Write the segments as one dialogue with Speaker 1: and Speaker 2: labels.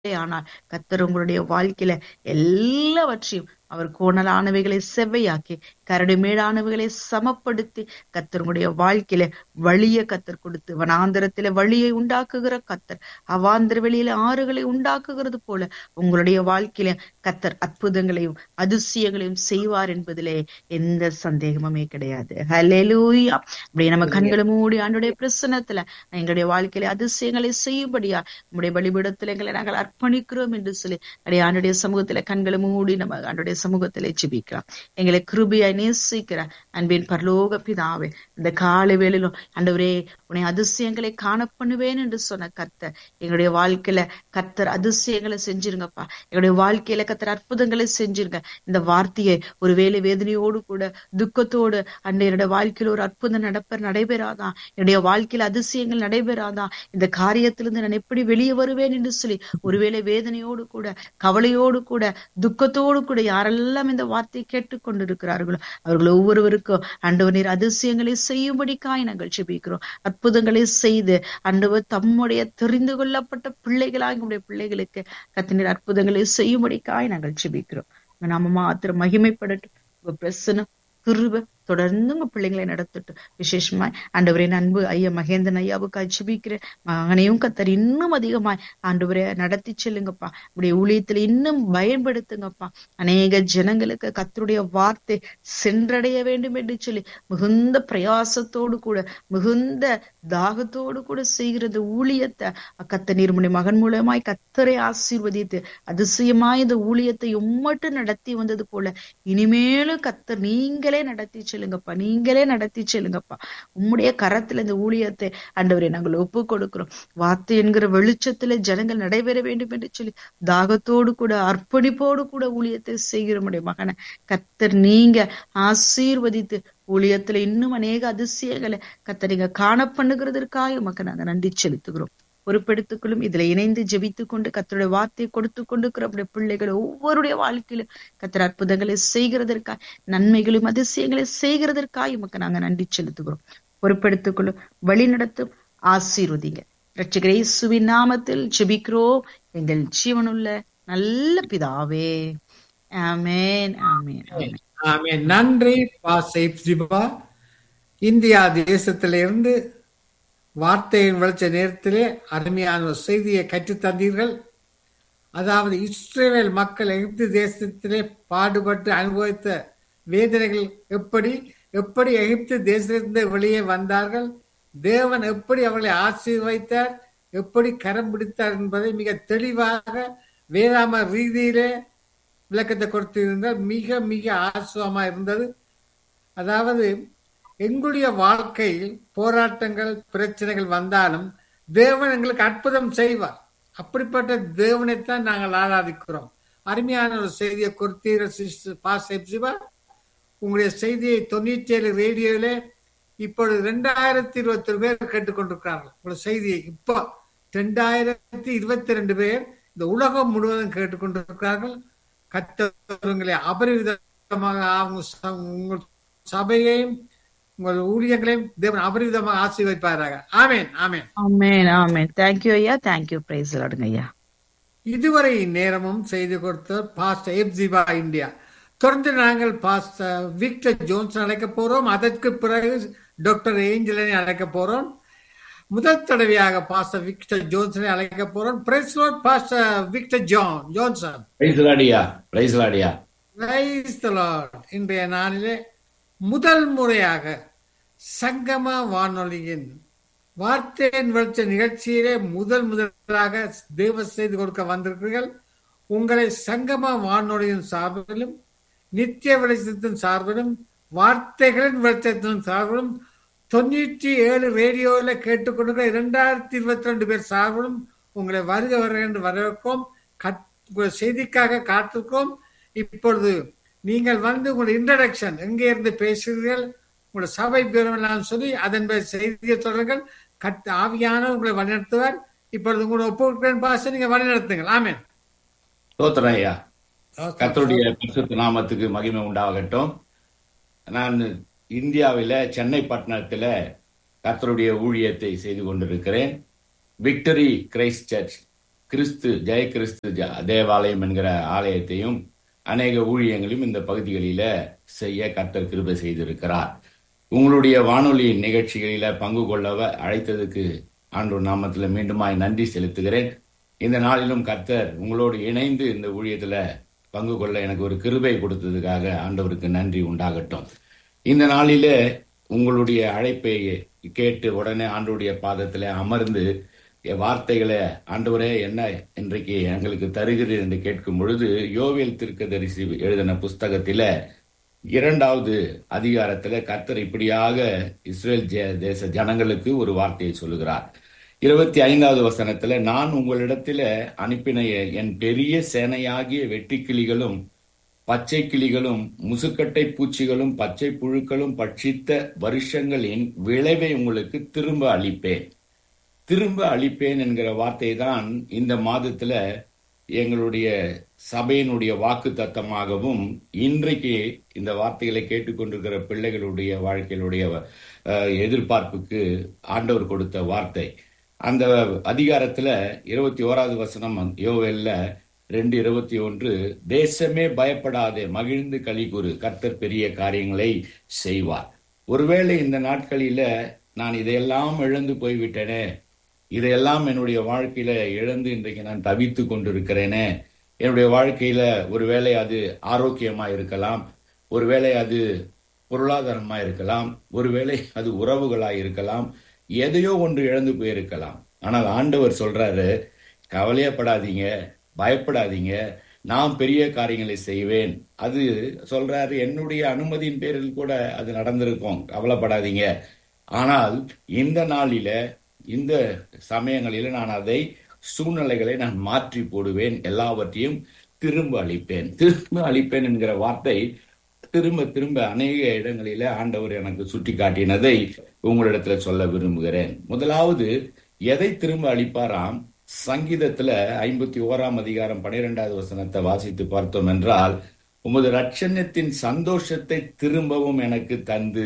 Speaker 1: ஆனால் கத்தர் உங்களுடைய வாழ்க்கையில எல்லாவற்றையும் அவர் கோணலானவைகளை செவ்வையாக்கி கரடுமேடானவைகளை சமப்படுத்தி கத்தர் உங்களுடைய வாழ்க்கையில வழிய கத்தர் கொடுத்து வனாந்திரத்தில வழியை உண்டாக்குகிற கத்தர் அவாந்திர வெளியில ஆறுகளை உண்டாக்குகிறது போல உங்களுடைய வாழ்க்கையில கத்தர் அற்புதங்களையும் அதிசயங்களையும் செய்வார் என்பதிலே எந்த சந்தேகமுமே கிடையாது ஹலெலூயா அப்படியே நம்ம கண்களை மூடி ஆண்டுடைய பிரசனத்துல எங்களுடைய வாழ்க்கையில அதிசயங்களை செய்யும்படியா நம்முடைய பலிபீடத்துல எங்களை நாங்கள் அர்ப்பணிக்கிறோம் என்று சொல்லி அப்படியே ஆண்டுடைய சமூகத்துல கண்களை மூடி நம்ம ஆண்டுடைய சமூகத்திலே ஜெபிக்கலாம் எங்களை கிருபியாய் நேசிக்கிற அன்பின் பரலோக பிதாவே இந்த காலை வேளையிலும் ஆண்டவரே உன்னை அதிசயங்களை காண பண்ணுவேன் என்று சொன்ன கர்த்தர் எங்களுடைய வாழ்க்கையில கர்த்தர் அதிசயங்களை செஞ்சிருங்கப்பா எங்களுடைய வாழ்க்கையில கர்த்தர் அற்புதங்களை செஞ்சிருங்க இந்த வார்த்தையை ஒருவேளை வேதனையோடு கூட துக்கத்தோடு அன்னை என்னுடைய வாழ்க்கையில ஒரு அற்புதம் நடப்ப நடைபெறாதான் என்னுடைய வாழ்க்கையில அதிசயங்கள் நடைபெறாதான் இந்த காரியத்திலிருந்து நான் எப்படி வெளியே வருவேன் என்று சொல்லி ஒருவேளை வேதனையோடு கூட கவலையோடு கூட துக்கத்தோடு கூட யாரெல்லாம் இந்த வார்த்தையை கேட்டுக்கொண்டிருக்கிறார்களோ அவர்கள் ஒவ்வொருவருக்கும் ஆண்டவர் நீர் அதிசயங்களை செய்யும்படிக்காய் நாங்கள் ஜெபிக்கிறோம் அற்புதங்களை செய்து ஆண்டவர் தம்முடைய தெரிந்து கொள்ளப்பட்ட பிள்ளைகளாக உங்களுடைய பிள்ளைகளுக்கு கத்தினர் அற்புதங்களை செய்யும்படிக்காய் நாங்கள் ஜெபிக்கிறோம் உங்க நாம மாத்திரம் மகிமைப்படட்டும் உங்க பிரசனம் கிருப தொடர்ந்து உங்க பிள்ளைங்களை நடத்தட்டும் விசேஷமாய் ஆண்டவரே அன்பு ஐயா மகேந்திரன் ஐயாவுக்கு ஜெபிக்கிறேன் மகனையும் கத்தர் இன்னும் அதிகமாய் ஆண்டவரே நடத்தி செல்லுங்கப்பா உடைய ஊழியத்துல இன்னும் பயன்படுத்துங்கப்பா அநேக ஜனங்களுக்கு கத்தருடைய வார்த்தை சென்றடைய வேண்டும் என்று சொல்லி மிகுந்த பிரயாசத்தோடு கூட மிகுந்த தாகத்தோடு கூட செய்கிறது ஊழியத்தை கத்த நீர்முனை மகன் மூலமாய் கத்தரை ஆசீர்வதித்து அதிசயமாய் இந்த ஊழியத்தை உம்மட்டு நடத்தி வந்தது போல இனிமேலும் கத்தர் நீங்களே நடத்தி செல்லுங்கப்பா நீங்களே நடத்தி செல்லுங்கப்பா உம்முடைய கரத்துல இந்த ஊழியத்தை ஆண்டவரை நாங்கள் ஒப்பு கொடுக்கிறோம் வார்த்தை என்கிற வெளிச்சத்துல ஜனங்கள் நடைபெற வேண்டும் என்று சொல்லி தாகத்தோடு கூட அர்ப்பணிப்போடு கூட ஊழியத்தை செய்கிற உடைய மகனை கத்தர் நீங்க ஆசீர்வதித்து ஊழியத்துல இன்னும் அநேக அதிசயங்களை கத்தர் நீங்க காண பண்ணுகிறதற்காக உமக்கு நாங்க நன்றி செலுத்துகிறோம் பொறுப்பெடுத்துக்கொள்ளும் இதுல இணைந்து ஜெபித்து கொண்டு கத்தருடைய வார்த்தையை கொடுத்து கொண்டிருக்கிற அப்படியே பிள்ளைகள் ஒவ்வொருடைய வாழ்க்கையிலும் கத்தர் அற்புதங்களை செய்கிறதற்காக நன்மைகளும் அதிசயங்களை செய்கிறதற்காக உமக்கு நாங்க நன்றி செலுத்துகிறோம் பொறுப்பெடுத்துக்கொள்ளும் வழி நடத்தும் ஆசீர்வதிங்க ரட்சகரே சுவின் நாமத்தில் ஜெபிக்கிறோம் எங்கள் ஜீவனுள்ள நல்ல பிதாவே ஆமேன் ஆமேன் ஆமேன்
Speaker 2: ஆமென் நன்றி பா சைப் சிவா இந்தியா தேசத்திலிருந்து வார்த்தையின் வெளிச்ச நேரத்திலே அருமையான ஒரு செய்தியை கற்றுத் தந்தீர்கள் அதாவது இஸ்ரேல் மக்கள் எகிப்து தேசத்திலே பாடுபட்டு அனுபவித்த வேதனைகள் எப்படி எப்படி எகிப்து தேசத்திலிருந்து வெளியே வந்தார்கள் தேவன் எப்படி அவர்களை ஆசீர்வைத்தார் எப்படி கரம் பிடித்தார் என்பதை மிக தெளிவாக வேதாம ரீதியிலே விளக்கத்தை கொடுத்திருந்தால் மிக மிக ஆசுவமா இருந்தது அதாவது எங்களுடைய வாழ்க்கையில் போராட்டங்கள் பிரச்சனைகள் வந்தாலும் தேவன் எங்களுக்கு அற்புதம் செய்வார் அப்படிப்பட்ட தேவனைத்தான் நாங்கள் ஆராதிக்கிறோம் அருமையான ஒரு செய்தியை கொடுத்தீர்கள் சிஸ்டர் பா சிவா உங்களுடைய செய்தியை தொண்ணூற்றி ஏழு ரேடியோல இப்பொழுது ரெண்டாயிரத்தி இருபத்தி ஒரு பேர் கேட்டுக்கொண்டிருக்கிறார்கள் உங்களுடைய செய்தியை இப்போ ரெண்டாயிரத்தி இருபத்தி ரெண்டு பேர் இந்த உலகம் முழுவதும் கேட்டுக்கொண்டிருக்கிறார்கள் கத்தவங்களை அபரிவிதமாக அவங்க ச- உங்கள் சபையையும் உங்கள் ஊழியங்களையும் தேவன் அபரிவிதமாக ஆசீர்வதிப்பாராக ஆமென் ஆமென்
Speaker 1: ஆமேன் ஆமேன் தேங்க்யூ ஐயா தேங்க்யூ பிரைஸ் லாடுங்க ஐயா
Speaker 2: இதுவரை நேரமும் செய்து கொடுத்தவர் பாஸ்டர் எப்ஜிபா இந்தியா தொடர்ந்து நாங்கள் பாஸ்டர் விக்டர் ஜோன்சன் அழைக்க போறோம் அதற்கு பிறகு டாக்டர் ஏஞ்சலனை அழைக்க போறோம் முதல் தடவையாக பாஸ்டர் விக்டர் ஜோன்சனை அழைக்க போறோம் praise lord pastor Victor John Johnson
Speaker 3: praise லாடியா பிரைஸ் லாடியா
Speaker 2: Praise the Lord. இன்றைய நாளிலே முதல் முறையாக சங்கம வானொலியின் வார்த்தையின் வெளிச்ச நிகழ்ச்சியிலே முதல் முதலாக தேவ செய்து கொடுக்க வந்திருக்கிறீர்கள் உங்களை சங்கம வானொலியின் சார்பிலும் நித்திய வெளிச்சத்தின் சார்பிலும் வார்த்தைகளின் வெளிச்சத்தின் சார்பிலும் தொண்ணூற்றி ஏழு ரேடியோவில் கேட்டுக்கொண்டிருக்கிற இரண்டாயிரத்தி இருபத்தி ரெண்டு பேர் சார்பிலும் உங்களை வருக வர என்று வரவேற்கிறோம் கத்- உங்கள் செய்திக்காக காத்திருக்கிறோம் இப்பொழுது நீங்கள் வந்து உங்களுடைய இன்ட்ரடக்ஷன் எங்கே இருந்து பேசுகிறீர்கள் உங்களுடைய சபை பெறுவெல்லாம் சொல்லி அதன் பேர் செய்தியை தொடர்கள் கத் ஆவியான உங்களை வழிநடத்துவார் இப்பொழுது உங்களை ஒப்புக்கிறேன் பாச நீங்க வழிநடத்துங்கள் ஆமென்
Speaker 3: தோத்திரம் ஐயா கர்த்தருடைய பரிசுத்த நாமத்துக்கு மகிமை உண்டாகட்டும் நான் இந்தியாவில சென்னை பட்டணத்துல கர்த்தருடைய ஊழியத்தை செய்து கொண்டிருக்கிறேன் விக்டரி கிரைஸ்ட் சர்ச் கிறிஸ்து ஜெய கிறிஸ்து ஜ- தேவாலயம் என்கிற ஆலயத்தையும் அநேக ஊழியங்களையும் இந்த பகுதிகளில செய்ய கர்த்தர் கிருபை செய்திருக்கிறார் உங்களுடைய வானொலி நிகழ்ச்சிகளில பங்கு கொள்ளவ அழைத்ததுக்கு ஆண்டவர் நாமத்துல மீண்டுமாய் நன்றி செலுத்துகிறேன் இந்த நாளிலும் கர்த்தர் உங்களோடு இணைந்து இந்த ஊழியத்துல பங்கு கொள்ள எனக்கு ஒரு கிருபை கொடுத்ததுக்காக ஆண்டவருக்கு நன்றி உண்டாகட்டும் இந்த நாளிலே உங்களுடைய அழைப்பை கேட்டு உடனே ஆண்டவருடைய பாதத்துல அமர்ந்து என் வார்த்தைகளை ஆண்டவரே என்ன இன்றைக்கு எங்களுக்கு தருகிறீர் என்று கேட்கும் பொழுது யோவேல் திருக்கதரிசி எழுதின புஸ்தகத்தில இரண்டாவது அதிகாரத்துல கர்த்தர் இப்படியாக இஸ்ரேல் ஜெ- தேச ஜனங்களுக்கு ஒரு வார்த்தையை சொல்லுகிறார் இருபத்தி ஐந்தாவது வசனத்துல நான் உங்களிடத்துல அனுப்பின என் பெரிய சேனையாகிய வெட்டுக்கிளிகளும் பச்சை கிளிகளும் முசுக்கட்டை பூச்சிகளும் பச்சை புழுக்களும் பட்சித்த வருஷங்களின் விளைவை உங்களுக்கு திரும்ப அளிப்பேன் திரும்ப அளிப்பேன் என்கிற வார்த்தை தான் இந்த மாதத்துல எங்களுடைய சபையினுடைய வாக்கு தத்தமாகவும் இன்றைக்கு இந்த வார்த்தைகளை கேட்டுக்கொண்டிருக்கிற பிள்ளைகளுடைய வாழ்க்கையிலுடைய அஹ், எதிர்பார்ப்புக்கு ஆண்டவர் கொடுத்த வார்த்தை அந்த அதிகாரத்துல இருபத்தி ஓராவது வசனம் யோவேல்ல ரெண்டு இருபத்தி ஒன்று தேசமே பயப்படாதே மகிழ்ந்து கலிகூறு கர்த்தர் பெரிய காரியங்களை செய்வார் ஒருவேளை இந்த நாட்களில நான் இதையெல்லாம் இழந்து போய்விட்டேனே இதையெல்லாம் என்னுடைய வாழ்க்கையில இழந்து இன்றைக்கு நான் தவித்து கொண்டிருக்கிறேனே என்னுடைய வாழ்க்கையில ஒருவேளை அது ஆரோக்கியமா இருக்கலாம் ஒருவேளை அது பொருளாதாரமா இருக்கலாம் ஒருவேளை அது உறவுகளா இருக்கலாம் எதையோ ஒன்று இழந்து போயிருக்கலாம் ஆனால் ஆண்டவர் சொல்றாரு கவலையப்படாதீங்க பயப்படாதீங்க நான் பெரிய காரியங்களை செய்வேன் அது சொல்றாரு என்னுடைய அனுமதியின் பேரில் கூட அது நடந்திருக்கும் கவலைப்படாதீங்க ஆனால் இந்த நாளில இந்த சமயங்களில நான் அதை சூழ்நிலைகளை நான் மாற்றி போடுவேன் எல்லாவற்றையும் திரும்ப அளிப்பேன் திரும்ப அளிப்பேன் என்கிற வார்த்தை திரும்ப திரும்ப அநேக இடங்களில ஆண்டவர் எனக்கு சுட்டி காட்டினதை உங்களிடத்துல சொல்ல விரும்புகிறேன் முதலாவது எதை திரும்ப அளிப்பாராம் சங்கீதத்துல ஐம்பத்தி ஓராம் அதிகாரம் பனிரெண்டாவது வசனத்தை வாசித்து பார்த்தோம் என்றால் உமது ரட்சணத்தின் சந்தோஷத்தை திரும்பவும் எனக்கு தந்து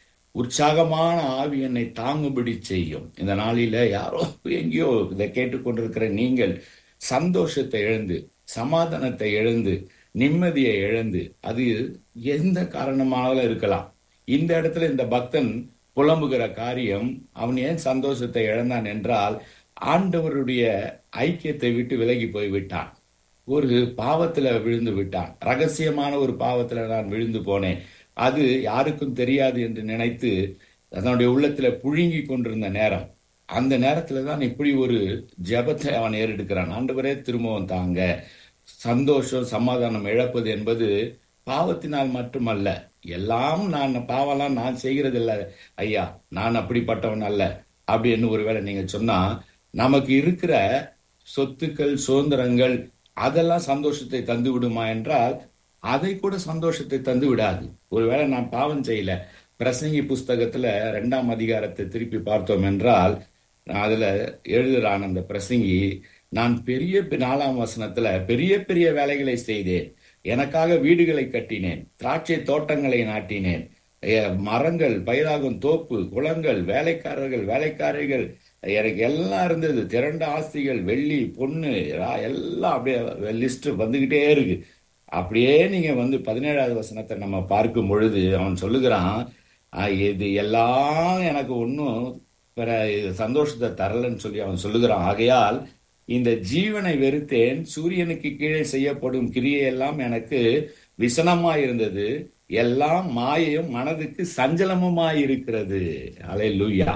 Speaker 3: உற்சாகமான ஆவி என்னை தாங்கும்படி செய்யும் இந்த நாளில யாரோ எங்கேயோ இதை கேட்டுக்கொண்டிருக்கிற நீங்கள் சந்தோஷத்தை இழந்து சமாதானத்தை இழந்து நிம்மதியை இழந்து அது எந்த காரணமாக இருக்கலாம் இந்த இடத்துல இந்த பக்தன் புலம்புகிற காரியம் அவன் ஏன் சந்தோஷத்தை இழந்தான் என்றால் ஆண்டவருடைய ஐக்கியத்தை விட்டு விலகி போய் விட்டான் ஒரு பாவத்துல விழுந்து விட்டான் ரகசியமான ஒரு பாவத்துல நான் விழுந்து போனேன் அது யாருக்கும் தெரியாது என்று நினைத்து அதனுடைய உள்ளத்துல புழுங்கி கொண்டிருந்த நேரம் அந்த நேரத்துல தான் இப்படி ஒரு ஜெபத்தை அவன் ஏறெடுக்கிறான் ஆண்டவரே திரும்பவும் தாங்க சந்தோஷம் சமாதானம் இழப்பது என்பது பாவத்தினால் மட்டுமல்ல எல்லாம் நான் பாவம்லாம் நான் செய்கிறதில்ல ஐயா நான் அப்படிப்பட்டவன் அல்ல அப்படின்னு ஒருவேளை நீங்க சொன்னா நமக்கு இருக்கிற சொத்துக்கள் சுதந்திரங்கள் அதெல்லாம் சந்தோஷத்தை தந்து விடுமா என்றால் அதை கூட சந்தோஷத்தை தந்து விடாது ஒருவேளை நான் பாவம் செய்யல பிரசங்கி புஸ்தகத்துல ரெண்டாம் அதிகாரத்தை திருப்பி பார்த்தோம் என்றால் அதுல எழுதுறான் அந்த பிரசங்கி நான் பெரிய பெ- நாலாம் வசனத்துல பெரிய பெரிய வேலைகளை செய்தேன் எனக்காக வீடுகளை கட்டினேன் திராட்சை தோட்டங்களை நாட்டினேன் எ- மரங்கள் பயிராகும் தோப்பு குளங்கள் வேலைக்காரர்கள் வேலைக்காரிகள் எனக்கு எல்லாம் இருந்தது திரண்ட ஆஸ்திகள் வெள்ளி பொண்ணு ரா- எல்லாம் அப்படியே லிஸ்ட் வந்துகிட்டே இருக்கு அப்படியே நீங்க வந்து பதினேழாவது வசனத்தை நம்ம பார்க்கும் பொழுது அவன் சொல்லுகிறான் "ஆஹ், இது எல்லாம் எனக்கு ஒன்றும் பிற இது சந்தோஷத்தை தரலன்னு சொல்லி அவன் சொல்லுகிறான் ஆகையால் இந்த ஜீவனை வெறுத்தேன் சூரியனுக்கு கீழே செய்யப்படும் கிரியையெல்லாம் எனக்கு விசனமாய் இருந்தது எல்லாம் மாயையும் மனதுக்கு சஞ்சலமுமாய் இருக்கிறது அலை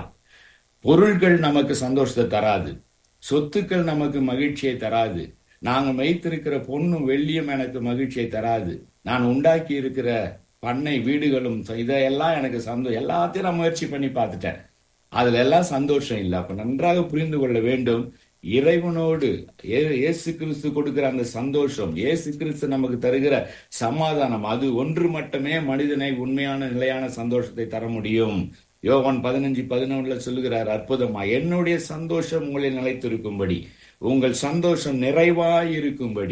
Speaker 3: பொருள்கள் நமக்கு சந்தோஷத்தை தராது சொத்துக்கள் நமக்கு மகிழ்ச்சியை தராது நாங்க வைத்திருக்கிற பொண்ணும் வெள்ளியும் எனக்கு மகிழ்ச்சியை தராது நான் உண்டாக்கி இருக்கிற பண்ணை வீடுகளும் இதையெல்லாம் எனக்கு சந்தோஷம் எல்லாத்தையும் நான் முயற்சி பண்ணி பார்த்துட்டேன் அதுல எல்லாம் சந்தோஷம் இல்லை அப்ப நன்றாக புரிந்து கொள்ள வேண்டும் இறைவனோடு ஏ- இயேசு கிறிஸ்து கொடுக்கிற அந்த சந்தோஷம் இயேசு கிறிஸ்து நமக்கு தருகிற சமாதானம் அது ஒன்று மட்டுமே மனிதனை உண்மையான நிலையான சந்தோஷத்தை தர முடியும் யோவான் பதினஞ்சு பதினொன்றுல சொல்லுகிறார் அற்புதமா என்னுடைய சந்தோஷம் உங்களில் நிலைத்திருக்கும்படி உங்கள் சந்தோஷம் நிறைவாய் இருக்கும்படி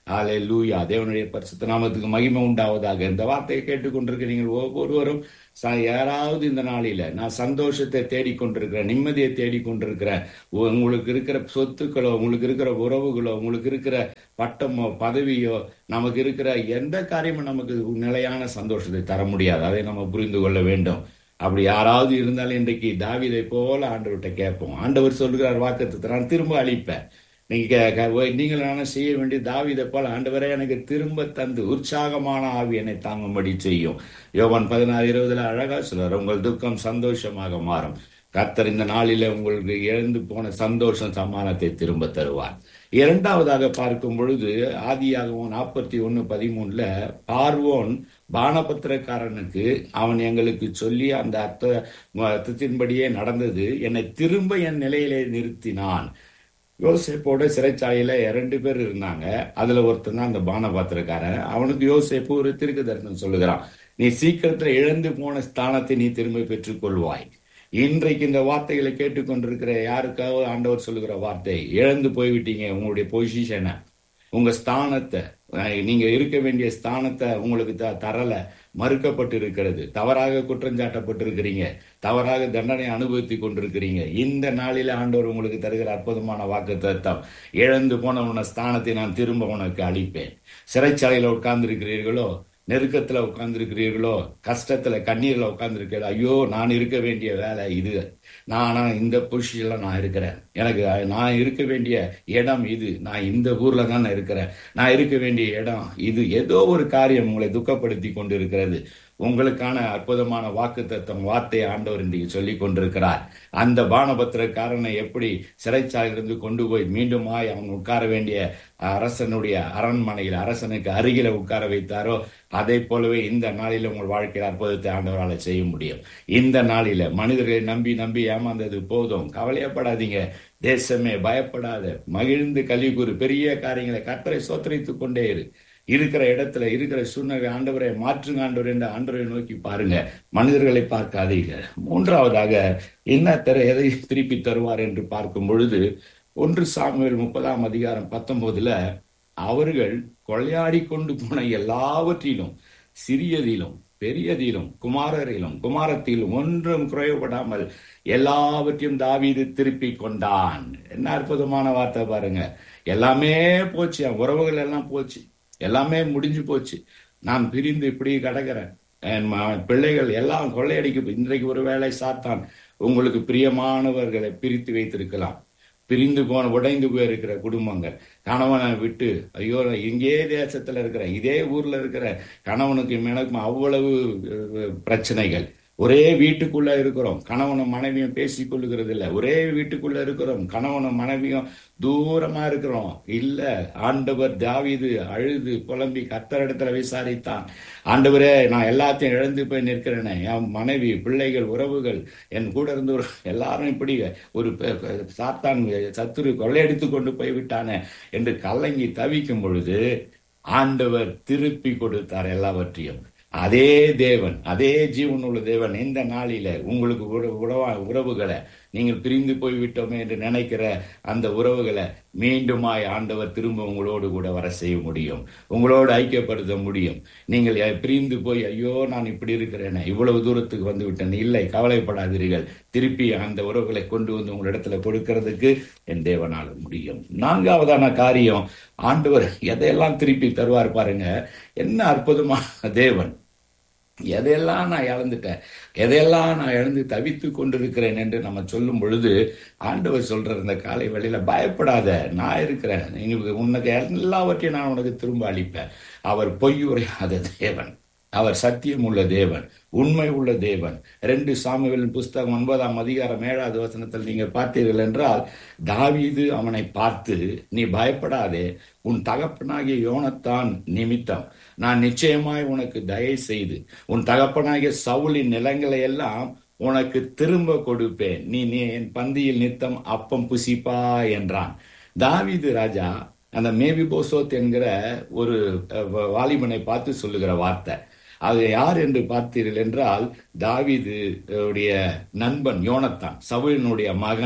Speaker 3: ஆலே லூயா தேவனுடைய பரிசுத்த நாமத்துக்கு மகிமை உண்டாவதாக இந்த வார்த்தையை கேட்டுக்கொண்டிருக்க நீங்கள் ஒவ்வொருவரும் ச- யாராவது இந்த நாளில நான் சந்தோஷத்தை தேடிக்கொண்டிருக்கிறேன் நிம்மதியை தேடிக்கொண்டிருக்கிறேன் உ- உங்களுக்கு இருக்கிற சொத்துக்களோ உங்களுக்கு இருக்கிற உறவுகளோ உங்களுக்கு இருக்கிற பட்டமோ பதவியோ நமக்கு இருக்கிற எந்த காரியமும் நமக்கு நிலையான சந்தோஷத்தை தர முடியாது அதை நம்ம புரிந்து கொள்ள வேண்டும் அப்படி யாராவது இருந்தாலும் இன்றைக்கு தாவீதை போல ஆண்டவர்கிட்ட கேட்போம் ஆண்டவர் சொல்லுகிறார் வாக்குத்தத்தை நான் திரும்ப அளிப்பேன் நீங்க கே- கே- நீங்கள் நானும் செய்ய வேண்டிய தாவீதை போல ஆண்டவரே எனக்கு திரும்ப தந்து உற்சாகமான ஆவி என்னை தாங்கும்படி செய்யும் யோவான் பதினாறு இருபதுல அழகா சொல்றார் உங்கள் துக்கம் சந்தோஷமாக மாறும் கர்த்தர் இந்த நாளில உங்களுக்கு இழந்து போன சந்தோஷம் சமானத்தை திரும்ப தருவார் இரண்டாவதாக பார்க்கும் பொழுது ஆதியாகவும் நாற்பத்தி ஒன்னு பதிமூணுல பார்வோன் பானபத்திரக்காரனுக்கு அவன் எங்களுக்கு சொல்லி அந்த அர்த்த அர்த்தத்தின்படியே நடந்தது என்னை திரும்ப என் நிலையிலே நிறுத்தினான் யோசேப்போட சிறைச்சாலையில இரண்டு பேர் இருந்தாங்க அதுல ஒருத்தன் தான் அந்த பானபாத்திரக்காரன் அவனுக்கு யோசேப்பு ஒரு திருக்கு தரிசனம் சொல்லுகிறான் நீ சீக்கிரத்துல இழந்து போன ஸ்தானத்தை நீ திரும்ப பெற்றுக் கொள்வாய் இன்றைக்கு இந்த வார்த்தைகளை கேட்டுக்கொண்டிருக்கிற யாருக்காவது ஆண்டவர் சொல்லுகிற வார்த்தை இழந்து போய்விட்டீங்க உங்களுடைய பொசிஷனை உங்க ஸ்தானத்தை அஹ், நீங்க இருக்க வேண்டிய ஸ்தானத்தை உங்களுக்கு த- தரல மறுக்கப்பட்டு இருக்கிறது தவறாக குற்றஞ்சாட்டப்பட்டிருக்கிறீங்க தவறாக தண்டனை அனுபவித்துக் கொண்டிருக்கிறீங்க இந்த நாளில ஆண்டவர் உங்களுக்கு தருகிற அற்புதமான வாக்கு தத்தம் இழந்து போன உன ஸ்தானத்தை நான் திரும்ப உனக்கு அளிப்பேன் சிறைச்சாலையில உட்கார்ந்து இருக்கிறீர்களோ நெருக்கத்துல உட்கார்ந்துருக்கிறீர்களோ கஷ்டத்துல கண்ணீர்ல உட்கார்ந்துருக்கீங்களோ ஐயோ நான் இருக்க வேண்டிய வேலை இது நான் நான் இந்த பொசிஷன்ல நான் இருக்கிறேன் எனக்கு அஹ், நான் இருக்க வேண்டிய இடம் இது நான் இந்த ஊர்ல தான் நான் இருக்கிறேன் நான் இருக்க வேண்டிய இடம் இது ஏதோ ஒரு காரியம் உங்களை துக்கப்படுத்தி கொண்டு இருக்கிறது உங்களுக்கான அற்புதமான வாக்கு தத்துவம் வார்த்தையை ஆண்டவர் இன்றைக்கு சொல்லிக் கொண்டிருக்கிறார் அந்த பானபத்திரக்காரனை எப்படி சிறைச்சாலையிலிருந்து கொண்டு போய் மீண்டுமாய் அவன் உட்கார வேண்டிய அரசனுடைய அரண்மனையில் அரசனுக்கு அருகில உட்கார வைத்தாரோ அதை போலவே இந்த நாளில உங்கள் வாழ்க்கையில் அற்புதத்தை ஆண்டவரால் செய்ய முடியும் இந்த நாளில மனிதர்களை நம்பி நம்பி ஏமாந்தது போதும் கவலையப்படாதீங்க தேசமே பயப்படாத மகிழ்ந்து கல்வி கூறு பெரிய காரியங்களை கத்தரை சோத்தரித்துக் கொண்டே இரு இருக்கிற இடத்துல இருக்கிற சூழ்நிலை ஆண்டவரை மாற்றுங்க ஆண்டவர் என்ற ஆண்டவரை நோக்கி பாருங்க மனிதர்களை பார்க்காதீங்க மூன்றாவதாக என்ன தர எதை திருப்பி தருவார் என்று பார்க்கும் பொழுது ஒன்று சாமுவேல் முப்பதாம் அதிகாரம் பத்தொன்பதுல அவர்கள் கொள்ளையாடி கொண்டு போன எல்லாவற்றிலும் சிறியதிலும் பெரியதிலும் குமாரரிலும் குமாரத்திலும் ஒன்றும் குறைவுபடாமல் எல்லாவற்றையும் தாவீது திருப்பி கொண்டான் என்ன அற்புதமான வார்த்தை பாருங்க எல்லாமே போச்சு என் உறவுகள் எல்லாம் போச்சு எல்லாமே முடிஞ்சு போச்சு நான் பிரிந்து இப்படி கிடக்கிறேன் என் ம- பிள்ளைகள் எல்லாம் கொள்ளையடிக்க இன்றைக்கு ஒரு வேளை சாத்தான் உங்களுக்கு பிரியமானவர்களை பிரித்து வைத்திருக்கலாம் பிரிந்து போன உடைந்து போயிருக்கிற குடும்பங்கள் கணவனை விட்டு ஐயோ நான் இங்கே தேசத்துல இருக்கிற இதே ஊர்ல இருக்கிற கணவனுக்கும் எனக்கும் அவ்வளவு அஹ், பிரச்சனைகள் ஒரே வீட்டுக்குள்ள இருக்கிறோம் கணவனும் மனைவியும் பேசிக் கொள்ளுகிறது இல்ல ஒரே வீட்டுக்குள்ள இருக்கிறோம் கணவனும் மனைவியும் தூரமா இருக்கிறோம் இல்ல ஆண்டவர் தாவீது அழுது புலம்பி கத்தரிடத்துல விசாரித்தான் ஆண்டவரே நான் எல்லாத்தையும் இழந்து போய் நிற்கிறேனே என் மனைவி பிள்ளைகள் உறவுகள் என் கூட இருந்து ஒரு எல்லாரும் இப்படி ஒரு பெ- பெ- சாத்தான் சத்துரு கொள்ளையடித்து கொண்டு போய் விட்டானே என்று கலங்கி தவிக்கும் பொழுது ஆண்டவர் திருப்பி கொடுத்தார் எல்லாவற்றையும் அதே தேவன் அதே ஜீவனுள்ள தேவன் இந்த நாளில உங்களுக்கு உற- உறவா உறவுகளை நீங்கள் பிரிந்து போய் விட்டோமே என்று நினைக்கிற அந்த உறவுகளை மீண்டுமாய் ஆண்டவர் திரும்ப உங்களோடு கூட வர செய்ய முடியும் உங்களோடு ஐக்கியப்படுத்த முடியும் நீங்கள் எ- பிரிந்து போய் ஐயோ நான் இப்படி இருக்கிறேனே இவ்வளவு தூரத்துக்கு வந்து விட்டேன் இல்லை கவலைப்படாதீர்கள் திருப்பி அந்த உறவுகளை கொண்டு வந்து உங்களிடத்துல கொடுக்கிறதுக்கு என் தேவனால முடியும் நான்காவதான காரியம் ஆண்டவர் எதையெல்லாம் திருப்பி தருவார் பாருங்க என்ன அற்புதமான தேவன் எதையெல்லாம் நான் இழந்துட்டேன் எதையெல்லாம் நான் இழந்து தவித்து கொண்டிருக்கிறேன் என்று நம்ம சொல்லும் பொழுது ஆண்டவர் சொல்ற இந்த காலை வேளையில பயப்படாத நான் இருக்கிறேன் நீ உனக்கு எல்லாவற்றையும் நான் உனக்கு திரும்ப அளிப்பேன் அவர் பொய் உரையாத தேவன் அவர் சத்தியம் உள்ள தேவன் உண்மை உள்ள தேவன் ரெண்டு சாமுவேலின் புஸ்தகம் ஒன்பதாம் அதிகாரம் ஏழாவது வசனத்தில் நீங்க பார்த்தீர்கள் என்றால் தாவீது அவனை பார்த்து நீ பயப்படாதே உன் தகப்பனாகிய யோனத்தான் நிமித்தம் நான் நிச்சயமாய் உனக்கு தயை செய்து உன் தகப்பனாகிய சவுலின் நிலங்களை எல்லாம் உனக்கு திரும்ப கொடுப்பேன் நீ நீ என் பந்தியில் நித்தம் அப்பம் புசிப்பா என்றான் தாவீது ராஜா அந்த மேபி போசோத் என்கிற ஒரு அஹ், வாலிபனை பார்த்து சொல்லுகிற வார்த்தை அது யார் என்று பார்த்தீர்கள் என்றால் தாவீது உடைய நண்பன் யோனத்தான் சவுலினுடைய மகன்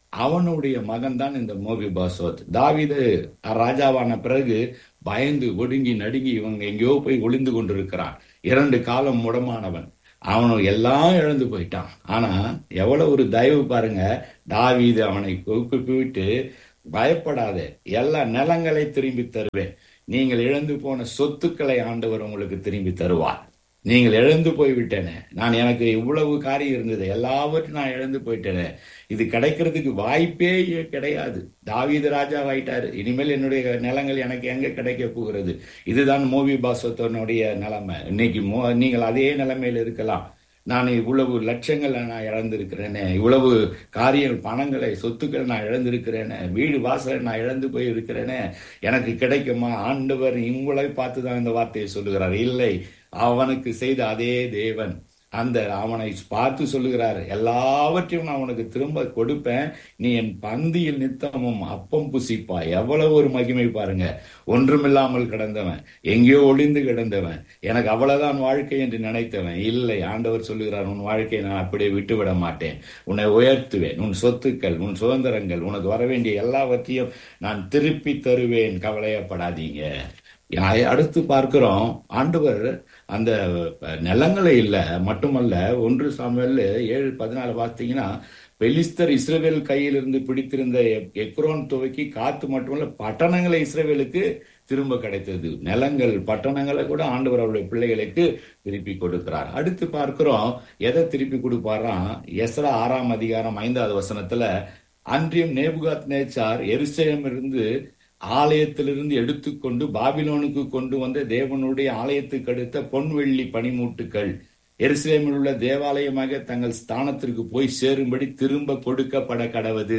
Speaker 3: அவனுடைய மகன் தான் இந்த மோபி பாசோத் தாவீது ராஜாவான பிறகு பயந்து ஒடுங்கி நடுங்கி இவங்க எங்கேயோ போய் ஒளிந்து கொண்டிருக்கிறான் இரண்டு காலம் முடமானவன் அவனு எல்லாம் இழந்து போயிட்டான் ஆனா எவ்வளவு ஒரு தயவு பாருங்க தாவீது அவனை கூப்பிட்டு பயப்படாத எல்லா நிலங்களை திரும்பி தருவேன் நீங்கள் இழந்து போன சொத்துக்களை ஆண்டவர் உங்களுக்கு திரும்பி தருவார் நீங்கள் இழந்து போய்விட்டேனே நான் எனக்கு இவ்வளவு காரியம் இருந்தது எல்லாவற்றையும் நான் இழந்து போயிட்டேனே இது கிடைக்கிறதுக்கு வாய்ப்பே கிடையாது தாவீது ராஜாவாயிட்டாரு இனிமேல் என்னுடைய நிலங்கள் எனக்கு எங்க கிடைக்க போகிறது இதுதான் மோவி பாசத்தனுடைய நிலைமை இன்னைக்கு மோ நீங்கள் அதே நிலைமையில இருக்கலாம் நான் இவ்வளவு லட்சங்களை நான் இழந்திருக்கிறேனே இவ்வளவு காரியங்கள் பணங்களை சொத்துக்கள் நான் இழந்திருக்கிறேனே வீடு வாசலை நான் இழந்து போய் இருக்கிறேனே எனக்கு கிடைக்குமா ஆண்டவர் இவங்களை பார்த்து தான் இந்த வார்த்தையை சொல்லுகிறார் இல்லை அவனுக்கு செய்த அதே தேவன் அந்த அவனை பார்த்து சொல்லுகிறார் எல்லாவற்றையும் நான் உனக்கு திரும்ப கொடுப்பேன் நீ என் பந்தியில் நித்தமும் அப்பம் புசிப்பா எவ்வளவு ஒரு மகிமை பாருங்க ஒன்றுமில்லாமல் கிடந்தவன் எங்கேயோ ஒளிந்து கிடந்தவன் எனக்கு அவ்வளவுதான் வாழ்க்கை என்று நினைத்தவன் இல்லை ஆண்டவர் சொல்லுகிறார் உன் வாழ்க்கையை நான் அப்படியே விட்டு விட மாட்டேன் உன்னை உயர்த்துவேன் உன் சொத்துக்கள் உன் சுதந்திரங்கள் உனக்கு வர வேண்டிய எல்லாவற்றையும் நான் திருப்பி தருவேன் கவலையப்படாதீங்க அடுத்து பார்க்கிறோம் ஆண்டவர் அந்த நிலங்களை இல்ல மட்டுமல்ல ஒன்று சாமியல் ஏழு பதினாலு பார்த்தீங்கன்னா பெலிஸ்தர் இஸ்ரேவேல் கையிலிருந்து பிடித்திருந்த எக்ரோன் துவக்கி காத்து மட்டுமல்ல பட்டணங்களை இஸ்ரேவேலுக்கு திரும்ப கிடைத்தது நிலங்கள் பட்டணங்களை கூட ஆண்டவர் அவருடைய பிள்ளைகளுக்கு திருப்பி கொடுக்கிறார் அடுத்து பார்க்கிறோம் எதை திருப்பி கொடுப்பாராம் எஸ்ரா ஆறாம் அதிகாரம் ஐந்தாவது வசனத்துல அன்றியும் நேபுகாத் நேச்சார் எருசலம் இருந்து ஆலயத்திலிருந்து எடுத்துக்கொண்டு பாபிலோனுக்கு கொண்டு வந்த தேவனுடைய ஆலயத்துக்கு அடுத்த பொன்வெள்ளி பனிமூட்டுகள் எருசலேமில் உள்ள தேவாலயமாக தங்கள் ஸ்தானத்திற்கு போய் சேரும்படி திரும்ப கொடுக்கப்பட கடவது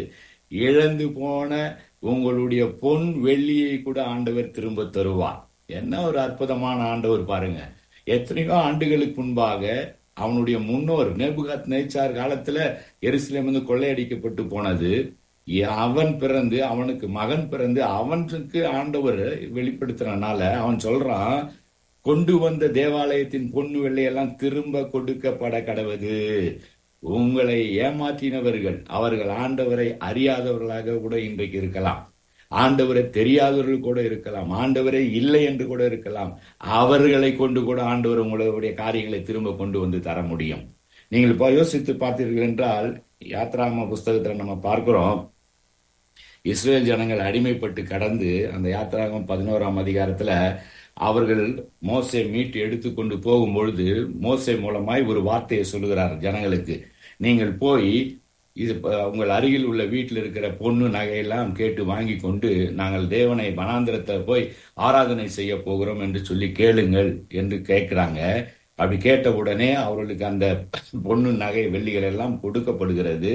Speaker 3: இழந்து போன உங்களுடைய பொன் வெள்ளியை கூட ஆண்டவர் திரும்ப தருவார் என்ன ஒரு அற்புதமான ஆண்டவர் பாருங்க எத்தனையோ ஆண்டுகளுக்கு முன்பாக அவனுடைய முன்னோர் நேபுகாத் நேச்சார் காலத்துல எருசலேம் வந்து கொள்ளையடிக்கப்பட்டு போனது அவன் பிறந்து அவனுக்கு மகன் பிறந்து அவனுக்கு ஆண்டவர் வெளிப்படுத்துறனால அவன் சொல்றான் கொண்டு வந்த தேவாலயத்தின் பொண்ணு வெள்ளையெல்லாம் திரும்ப கொடுக்கப்பட கடவுது உங்களை ஏமாற்றினவர்கள் அவர்கள் ஆண்டவரை அறியாதவர்களாக கூட இன்றைக்கு இருக்கலாம் ஆண்டவரை தெரியாதவர்கள் கூட இருக்கலாம் ஆண்டவரே இல்லை என்று கூட இருக்கலாம் அவர்களை கொண்டு கூட ஆண்டவர் உங்களுடைய காரியங்களை திரும்ப கொண்டு வந்து தர முடியும் நீங்கள் இப்போ யோசித்து பார்த்தீர்கள் என்றால் யாத்ராம புஸ்தகத்துல நம்ம பார்க்கிறோம் இஸ்ரேல் ஜனங்கள் அடிமைப்பட்டு கடந்து அந்த யாத்திராகம் பதினோராம் அதிகாரத்துல அவர்கள் மோசை மீட்டு எடுத்துக்கொண்டு போகும் பொழுது மோசை மூலமாய் ஒரு வார்த்தையை சொல்லுகிறார் ஜனங்களுக்கு நீங்கள் போய் இது உங்கள் அருகில் உள்ள வீட்டில் இருக்கிற பொண்ணு நகையெல்லாம் கேட்டு வாங்கி கொண்டு நாங்கள் தேவனை வனாந்திரத்தை போய் ஆராதனை செய்ய போகிறோம் என்று சொல்லி கேளுங்கள் என்று கேட்கிறாங்க அப்படி கேட்ட உடனே அவர்களுக்கு அந்த பொண்ணு நகை வெள்ளிகள் எல்லாம் கொடுக்கப்படுகிறது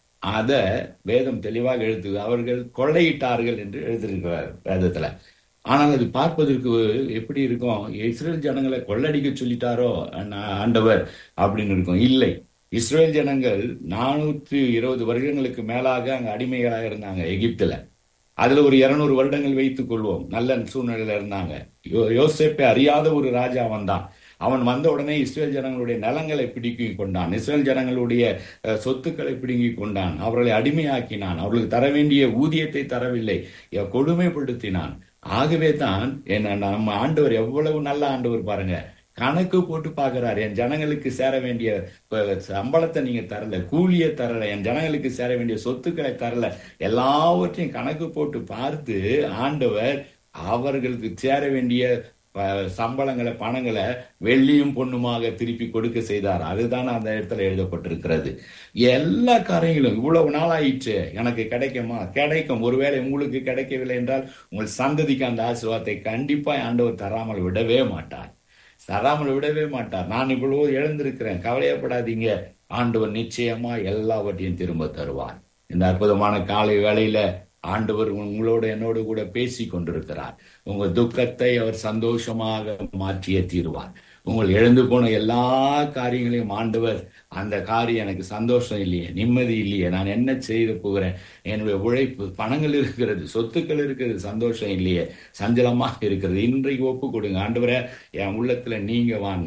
Speaker 3: அத வேதம் தெளிவாக எழுத்து அவர்கள் கொள்ளையிட்டார்கள் என்று எழுதியிருக்கிறார் வேதத்துல ஆனால் அது பார்ப்பதற்கு எப்படி இருக்கும் இஸ்ரேல் ஜனங்களை கொள்ளடிக்க சொல்லிட்டாரோ ஆண்டவர் அப்படின்னு இருக்கும் இல்லை இஸ்ரேல் ஜனங்கள் நானூத்தி இருபது வருடங்களுக்கு மேலாக அங்க அடிமைகளாக இருந்தாங்க எகிப்துல அதுல ஒரு இருநூறு வருடங்கள் வைத்துக் கொள்வோம் நல்ல சூழ்நிலையில இருந்தாங்க யோசேப்பை அறியாத ஒரு ராஜா வந்தான் அவன் வந்த உடனே இஸ்ரேல் ஜனங்களுடைய நலங்களை பிடுங்கி கொண்டான் இஸ்ரேல் ஜனங்களுடைய சொத்துக்களை பிடுங்கி கொண்டான் அவர்களை அடிமையாக்கினான் அவர்களுக்கு தர வேண்டிய ஊதியத்தை தரவில்லை கொடுமைப்படுத்தினான் ஆகவே தான் என்ன நம்ம ஆண்டவர் எவ்வளவு நல்ல ஆண்டவர் பாருங்க கணக்கு போட்டு பாக்குறாரு என் ஜனங்களுக்கு சேர வேண்டிய சம்பளத்தை நீங்க தரல கூலிய தரல என் ஜனங்களுக்கு சேர வேண்டிய சொத்துக்களை தரல எல்லாவற்றையும் கணக்கு போட்டு பார்த்து ஆண்டவர் அவர்களுக்கு சேர வேண்டிய சம்பளங்களை பணங்களை வெள்ளியும் பொண்ணுமாக திருப்பி கொடுக்க செய்தார் அதுதான் அந்த இடத்துல எழுதப்பட்டிருக்கிறது எல்லா காரியங்களும் இவ்வளவு நாள் ஆயிடுச்சு எனக்கு கிடைக்குமா கிடைக்கும் ஒருவேளை உங்களுக்கு கிடைக்கவில்லை என்றால் உங்கள் சந்ததிக்கு அந்த ஆசீர்வாதத்தை கண்டிப்பா ஆண்டவர் தராமல் விடவே மாட்டார் தராமல் விடவே மாட்டார் நான் இவ்வளவு இழந்திருக்கிறேன் கவலையப்படாதீங்க ஆண்டவர் நிச்சயமா எல்லாவற்றையும் திரும்ப தருவார் இந்த அற்புதமான காலை வேளையில ஆண்டவர் உங்களோட என்னோடு கூட பேசி கொண்டிருக்கிறார் உங்க துக்கத்தை அவர் சந்தோஷமாக மாற்றிய தீர்வார் உங்கள் எழுந்து போன எல்லா காரியங்களையும் ஆண்டவர் அந்த காரியம் எனக்கு சந்தோஷம் இல்லையே நிம்மதி இல்லையே நான் என்ன செய்து போகிறேன் என்னுடைய உழைப்பு பணங்கள் இருக்கிறது சொத்துக்கள் இருக்கிறது சந்தோஷம் இல்லையே சஞ்சலமாக இருக்கிறது இன்றைக்கு ஒப்பு கொடுங்க ஆண்டவரை என் உள்ளத்துல நீங்க வாங்க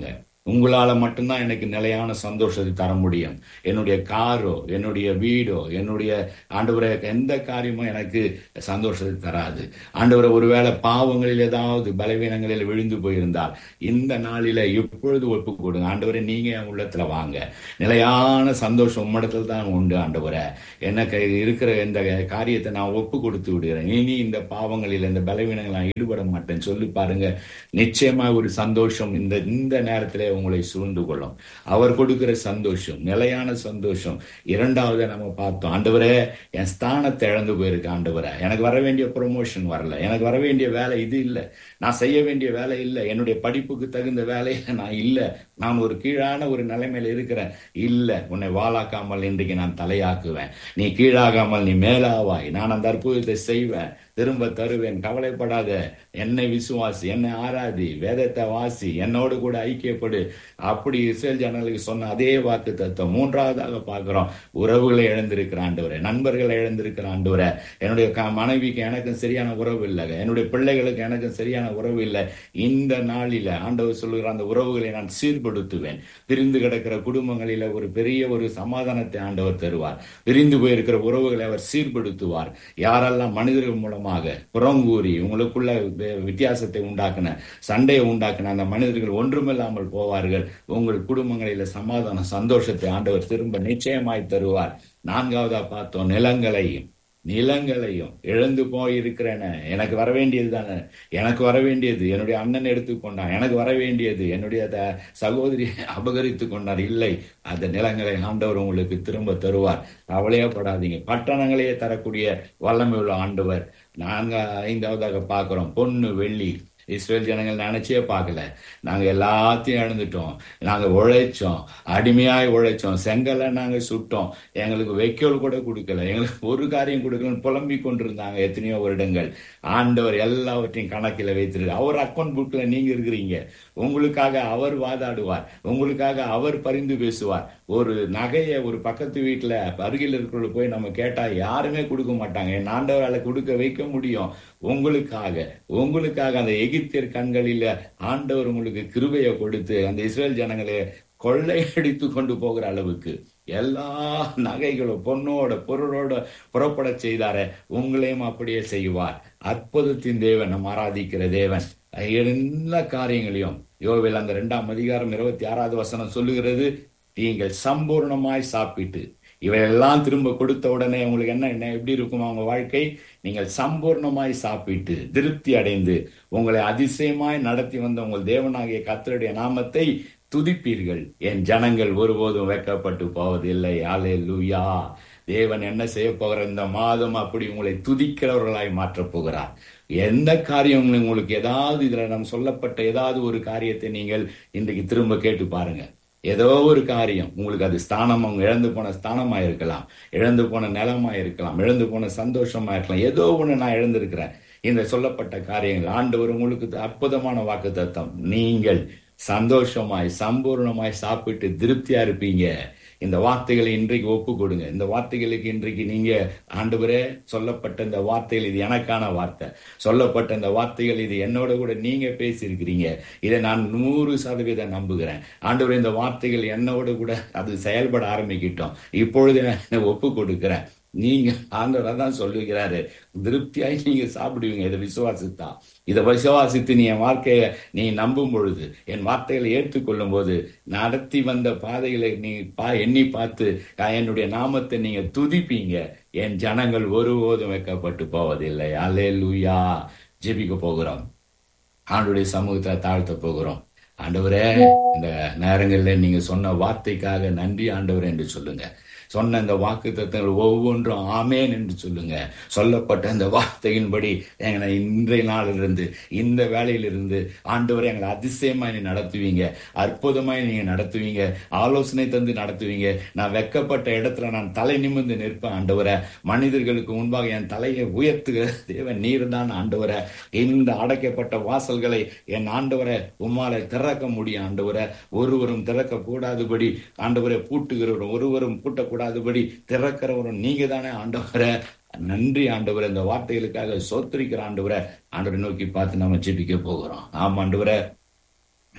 Speaker 3: உங்களால மட்டும்தான் எனக்கு நிலையான சந்தோஷத்தை தர முடியும் என்னுடைய காரோ என்னுடைய வீடோ என்னுடைய ஆண்டவரை எந்த காரியமும் எனக்கு சந்தோஷத்தை தராது ஆண்டவரை ஒருவேளை பாவங்களில் ஏதாவது பலவீனங்களில் விழுந்து போயிருந்தால் இந்த நாளில இப்பொழுது ஒப்பு கொடுங்க ஆண்டவரை நீங்க என் உள்ளத்துல வாங்க நிலையான சந்தோஷம் உம்மிடத்தில் தான் உண்டு ஆண்டவரை எனக்கு இருக்கிற இந்த காரியத்தை நான் ஒப்பு கொடுத்து விடுகிறேன் இனி இந்த பாவங்களில் இந்த பலவீனங்கள் நான் ஈடுபட மாட்டேன் சொல்லி பாருங்க நிச்சயமா ஒரு சந்தோஷம் இந்த இந்த நேரத்திலே உங்களை சூழ்ந்து கொள்ளும் அவர் கொடுக்கிற சந்தோஷம் நிலையான சந்தோஷம் இரண்டாவது நம்ம பார்த்தோம் ஆண்டவரே என் ஸ்தானத்தை இழந்து போயிருக்கு ஆண்டவரே எனக்கு வர வேண்டிய ப்ரொமோஷன் வரல எனக்கு வர வேண்டிய வேலை இது இல்லை நான் செய்ய வேண்டிய வேலை இல்லை என்னுடைய படிப்புக்கு தகுந்த வேலையில நான் இல்லை நான் ஒரு கீழான ஒரு நிலைமையில இருக்கிறேன் இல்லை உன்னை வாளாக்காமல் இன்றைக்கு நான் தலையாக்குவேன் நீ கீழாகாமல் நீ மேலாவாய் நான் அந்த அற்புதத்தை செய்வேன் திரும்ப தருவேன் கவலைப்படாத என்னை விசுவாசி என்னை ஆராதி வேதத்தை வாசி என்னோடு கூட ஐக்கியப்படு அப்படி இஸ்ரேல் ஜனங்களுக்கு சொன்ன அதே வாக்கு தத்துவம் மூன்றாவதாக பார்க்கிறோம் உறவுகளை இழந்திருக்கிற ஆண்டவரை நண்பர்களை இழந்திருக்கிற ஆண்டவரை என்னுடைய க- மனைவிக்கு எனக்கும் சரியான உறவு இல்லை என்னுடைய பிள்ளைகளுக்கு எனக்கும் சரியான உறவு இல்லை இந்த நாளில ஆண்டவர் சொல்லுகிற அந்த உறவுகளை நான் சீர்படுத்துவேன் பிரிந்து கிடக்கிற குடும்பங்களில ஒரு பெரிய ஒரு சமாதானத்தை ஆண்டவர் தருவார் பிரிந்து போயிருக்கிற உறவுகளை அவர் சீர்படுத்துவார் யாரெல்லாம் மனிதர்கள் மூலமாக புறங்கூறி உங்களுக்குள்ள வி- வித்தியாசத்தை உண்டாக்குன சண்டையை உண்டாக்குன அந்த மனிதர்கள் ஒன்றுமில்லாமல் போவார்கள் உங்கள் குடும்பங்களில சமாதான சந்தோஷத்தை ஆண்டவர் திரும்ப நிச்சயமாய் தருவார் நான்காவதா பார்த்தோம் நிலங்களையும் நிலங்களையும் இழந்து போயிருக்கிறேன எனக்கு வர வேண்டியது தானே எனக்கு வர வேண்டியது என்னுடைய அண்ணன் எடுத்துக்கொண்டான் எனக்கு வர வேண்டியது என்னுடைய த- சகோதரி அபகரித்து கொண்டார் இல்லை அந்த நிலங்களை ஆண்டவர் உங்களுக்கு திரும்ப தருவார் கவலையே படாதீங்க பட்டணங்களையே தரக்கூடிய வல்லமை உள்ள ஆண்டவர் நாங்க ஐந்தாவதாக பார்க்கிறோம் பொண்ணு வெள்ளி இஸ்ரேல் ஜனங்கள் நினைச்சே பார்க்கல நாங்க எல்லாத்தையும் இழந்துட்டோம் நாங்க உழைச்சோம் அடிமையாய் உழைச்சோம் செங்கலை நாங்க சுட்டோம் எங்களுக்கு வைக்கோல் கூட கொடுக்கல எங்களுக்கு ஒரு காரியம் கொடுக்கலன்னு புலம்பிக் கொண்டிருந்தாங்க எத்தனையோ வருடங்கள் ஆண்டவர் எல்லாவற்றையும் கணக்கில் வைத்திருக்கு அவர் அக்கௌண்ட் புக்ல நீங்க இருக்கிறீங்க உங்களுக்காக அவர் வாதாடுவார் உங்களுக்காக அவர் பரிந்து பேசுவார் ஒரு நகையை ஒரு பக்கத்து வீட்டுல அருகில் இருக்கிறவங்க போய் நம்ம கேட்டா யாருமே கொடுக்க மாட்டாங்க என் ஆண்டவரால கொடுக்க வைக்க முடியும் உங்களுக்காக உங்களுக்காக அந்த எகிப்தியர் கண்களில ஆண்டவர் உங்களுக்கு கிருபையை கொடுத்து அந்த இஸ்ரேல் ஜனங்களை கொள்ளையடித்து கொண்டு போகிற அளவுக்கு எல்லா நகைகளும் பொண்ணோட பொருளோட புறப்பட செய்தாரே உங்களையும் அப்படியே செய்வார் அற்புதத்தின் தேவன் நம்ம ஆராதிக்கிற தேவன் எல்லா காரியங்களையும் யோவில் அந்த இரண்டாம் அதிகாரம் இருபத்தி ஆறாவது வசனம் சொல்லுகிறது நீங்கள் சம்பூர்ணமாய் சாப்பிட்டு இவையெல்லாம் திரும்ப கொடுத்த உடனே உங்களுக்கு என்ன என்ன எப்படி இருக்கும் அவங்க வாழ்க்கை நீங்கள் சம்பூர்ணமாய் சாப்பிட்டு திருப்தி அடைந்து உங்களை அதிசயமாய் நடத்தி வந்த உங்கள் தேவனாகிய கர்த்தருடைய நாமத்தை துதிப்பீர்கள் என் ஜனங்கள் ஒருபோதும் வெட்கப்பட்டு போவதில்லை ஆலே லூயா தேவன் என்ன செய்ய போகிற இந்த மாதம் அப்படி உங்களை துதிக்கிறவர்களாய் மாற்றப் போகிறார் எந்த காரியம் உங்களுக்கு ஏதாவது இதுல நம்ம சொல்லப்பட்ட ஏதாவது ஒரு காரியத்தை நீங்கள் இன்றைக்கு திரும்ப கேட்டு பாருங்க ஏதோ ஒரு காரியம் உங்களுக்கு அது ஸ்தானம் அவங்க இழந்து போன ஸ்தானமா இருக்கலாம் இழந்து போன நிலமா இருக்கலாம் இழந்து போன சந்தோஷமா இருக்கலாம் ஏதோ ஒண்ணு நான் இழந்திருக்கிறேன் இந்த சொல்லப்பட்ட காரியங்கள் ஆண்டவர் உங்களுக்கு அற்புதமான வாக்கு தத்தம் நீங்கள் சந்தோஷமாய் சம்பூர்ணமாய் சாப்பிட்டு திருப்தியா இருப்பீங்க இந்த வார்த்தைகளை இன்றைக்கு ஒப்பு கொடுங்க இந்த வார்த்தைகளுக்கு இன்றைக்கு நீங்க ஆண்டவரே சொல்லப்பட்ட இந்த வார்த்தைகள் இது எனக்கான வார்த்தை சொல்லப்பட்ட இந்த வார்த்தைகள் இது என்னோட கூட நீங்க பேசியிருக்கிறீங்க இதை நான் நூறு சதவீதம் நம்புகிறேன் ஆண்டவரே இந்த வார்த்தைகள் என்னோட கூட அது செயல்பட ஆரம்பிக்கிட்டோம் இப்பொழுது நான் ஒப்பு கொடுக்கிறேன் நீங்க ஆண்டவர் தான் சொல்லுகிறாரு திருப்தியாய் நீங்க சாப்பிடுவீங்க இதை விசுவாசித்தா இதை விசுவாசித்து நீ என் வாழ்க்கைய நீ நம்பும் பொழுது என் வார்த்தைகளை ஏற்றுக்கொள்ளும் போது நடத்தி வந்த பாதைகளை நீ பா எண்ணி பார்த்து அஹ், என்னுடைய நாமத்தை நீங்க துதிப்பீங்க என் ஜனங்கள் ஒருபோதும் வைக்கப்பட்டு போவதில்லை அலே லூயா ஜெபிக்க போகிறோம் ஆண்டுடைய சமூகத்தை தாழ்த்த போகிறோம் ஆண்டவரே இந்த நேரங்களில் நீங்க சொன்ன வார்த்தைக்காக நன்றி ஆண்டவரே என்று சொல்லுங்க சொன்ன இந்த வாக்கு தத்தங்கள் ஒவ்வொன்றும் ஆமேன் என்று சொல்லுங்க சொல்லப்பட்ட இந்த வார்த்தையின்படி எங்களை இன்றைய நாளிலிருந்து இந்த வேலையிலிருந்து ஆண்டவரை எங்களை அதிசயமாய் நீ நடத்துவீங்க அற்புதமாய் நீங்க நடத்துவீங்க ஆலோசனை தந்து நடத்துவீங்க நான் வெக்கப்பட்ட இடத்துல நான் தலை நிமிர்ந்து நிற்பேன் ஆண்டவரை மனிதர்களுக்கு முன்பாக என் தலையை உயர்த்துகிற தேவன் நீர் தான் ஆண்டவரை இந்த அடைக்கப்பட்ட வாசல்களை என் ஆண்டவரை உம்மால திறக்க முடியும் ஆண்டவரை ஒருவரும் திறக்க கூடாதபடி ஆண்டவரை பூட்டுகிறவரும் ஒருவரும் பூட்டக்கூடாதபடி திறக்கிறவரும் நீங்க தானே ஆண்டவரை நன்றி ஆண்டவரை இந்த வார்த்தைகளுக்காக சோத்திரிக்கிற ஆண்டவரை ஆண்டவரை நோக்கி பார்த்து நம்ம ஜெபிக்க போகிறோம் ஆமா ஆண்டவரை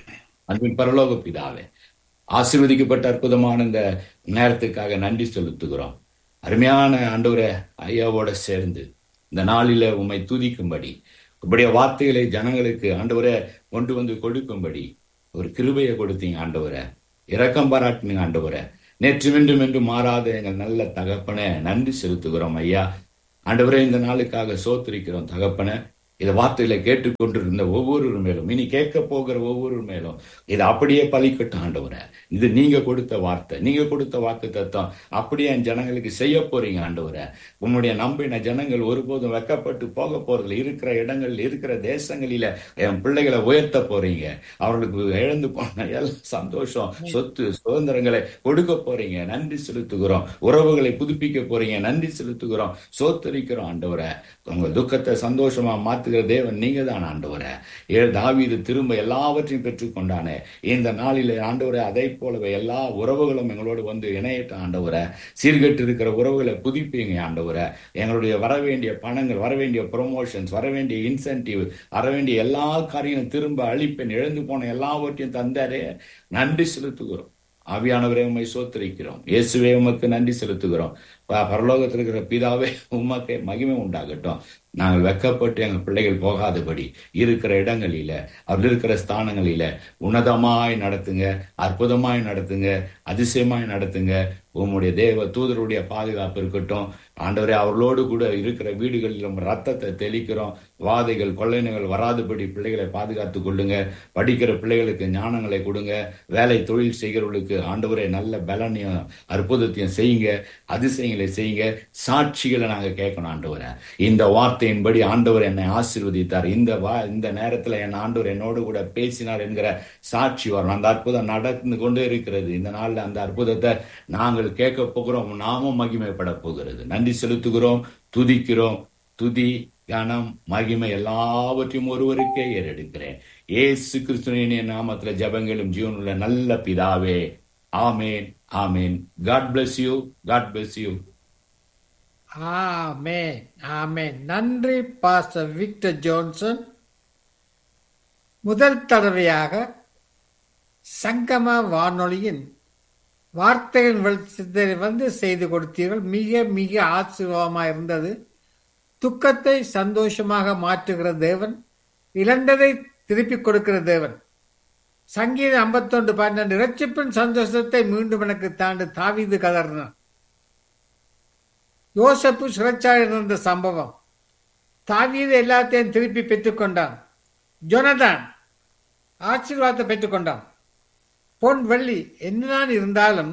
Speaker 3: அன்பின் பரலோக பிதாவே ஆசீர்வதிக்கப்பட்ட அற்புதமான இந்த நேரத்துக்காக நன்றி செலுத்துகிறோம் அருமையான ஆண்டவரே ஐயாவோட சேர்ந்து இந்த நாளில உம்மை துதிக்கும்படி உங்களுடைய வார்த்தைகளை ஜனங்களுக்கு ஆண்டவரை கொண்டு வந்து கொடுக்கும்படி ஒரு கிருபையை கொடுத்தீங்க ஆண்டவரை இரக்கம் பாராட்டினீங்க ஆண்டவரை நேற்று மீண்டும் என்று மாறாத எங்கள் நல்ல தகப்பனை நன்றி செலுத்துகிறோம் ஐயா ஆண்டவரே இந்த நாளுக்காக சோத்திருக்கிறோம் தகப்பனை இதை வார்த்தையில கேட்டுக்கொண்டிருந்த ஒவ்வொரு மேலும் இனி கேட்க போகிற ஒவ்வொரு மேலும் இது அப்படியே பலிக்கட்டும் ஆண்டவரே இது நீங்க கொடுத்த வார்த்தை நீங்க கொடுத்த வாக்கு தத்துவம் அப்படியே என் ஜனங்களுக்கு செய்ய போறீங்க ஆண்டவரே உம்முடைய நம்பின ஜனங்கள் ஒருபோதும் வெக்கப்பட்டு போக போறதில்ல இருக்கிற இடங்கள் இருக்கிற தேசங்களில என் பிள்ளைகளை உயர்த்த போறீங்க அவர்களுக்கு இழந்து போன எல்லாம் சந்தோஷம் சொத்து சுதந்திரங்களை கொடுக்க போறீங்க நன்றி செலுத்துகிறோம் உறவுகளை புதுப்பிக்க போறீங்க நன்றி செலுத்துகிறோம் சோத்தரிக்கிறோம் ஆண்டவரை உங்க துக்கத்தை சந்தோஷமா மாத்துகிற தேவன் நீங்க தான் ஆண்டவரை ஏ தாவீது திரும்ப எல்லாவற்றையும் பெற்றுக்கொண்டானே இந்த நாளிலே ஆண்டவரை அதை போலவே எல்லா உறவுகளும் எங்களோடு வந்து இணையட்ட ஆண்டவரை சீர்கெட்டு இருக்கிற உறவுகளை புதுப்பிங்க ஆண்டவரை எங்களுடைய வர வேண்டிய பணங்கள் வர வேண்டிய ப்ரொமோஷன்ஸ் வர வேண்டிய இன்சென்டிவ் வர வேண்டிய எல்லா காரியங்களும் திரும்ப அழிப்பேன் இழந்து போன எல்லாவற்றையும் தந்தாரே நன்றி செலுத்துகிறோம் ஆவியானவரே உண்மை சோத்தரிக்கிறோம் இயேசுவே உமக்கு நன்றி செலுத்துகிறோம் ப- பரலோகத்தில் இருக்கிற பிதாவே உமக்கு மகிமை உண்டாகட்டும் நாங்கள் வெக்கப்பட்டு எங்கள் பிள்ளைகள் போகாதபடி இருக்கிற இடங்களில அவர் இருக்கிற ஸ்தானங்களில உன்னதமாய் நடத்துங்க அற்புதமாய் நடத்துங்க அதிசயமாய் நடத்துங்க உம்முடைய தேவ தூதருடைய பாதுகாப்பு இருக்கட்டும் ஆண்டவரே அவர்களோடு கூட இருக்கிற வீடுகளில் நம்ம ரத்தத்தை தெளிக்கிறோம் வாதைகள் கொள்ளைநர்கள் வராதபடி பிள்ளைகளை பாதுகாத்துக் கொள்ளுங்க படிக்கிற பிள்ளைகளுக்கு ஞானங்களை கொடுங்க வேலை தொழில் செய்கிறவர்களுக்கு ஆண்டவரே நல்ல பலனையும் அற்புதத்தையும் செய்யுங்க அதிசயங்களை செய்யுங்க சாட்சிகளை நாங்க கேட்கணும் ஆண்டவரை இந்த வார்த்தையின்படி ஆண்டவர் என்னை ஆசீர்வதித்தார் இந்த வா இந்த நேரத்துல என் ஆண்டவர் என்னோடு கூட பேசினார் என்கிற சாட்சி வரும் அந்த அற்புதம் நடந்து கொண்டே இருக்கிறது இந்த நாள்ல அந்த அற்புதத்தை நாங்கள் கேட்க போகிறோம் நாமும் மகிமைப்பட போகிறது நன்றி செலுத்துகிறோம் துதிக்கிறோம் துதி கனம் மகிமை எல்லாவற்றையும் ஒருவருக்கே ஏறெடுக்கிறேன் ஏசு கிறிஸ்துவின் நாமத்துல ஜெபங்களும் ஜீவனுள்ள நல்ல பிதாவே ஆமேன் ஆமேன் God bless you God bless you
Speaker 2: ஆமென் ஆமென் நன்றி பாஸ்டர் விக்டர் ஜோன்சன் முதல் தடவையாக சங்கம வானொலியின் வார்த்தைகள் வெளிச்சத்தை வந்து செய்து கொடுத்தீர்கள் மிக மிக ஆசீர்வாதமாக இருந்தது துக்கத்தை சந்தோஷமாக மாற்றுகிற தேவன் இழந்ததை திருப்பிக் கொடுக்கிற தேவன் சங்கீதம் ஐம்பத்தொன்று பன்னெண்டு இரட்சிப்பின் சந்தோஷத்தை மீண்டும் எனக்கு தாண்டு தாவீது கதறினான் யோசப்பு சிறைச்சாலையில் இருந்த சம்பவம் தாவீது எல்லாத்தையும் திருப்பி பெற்றுக்கொண்டான் ஜொனதான் ஆசீர்வாதத்தை பெற்றுக்கொண்டான் பொன் வெள்ளி என்னதான் இருந்தாலும்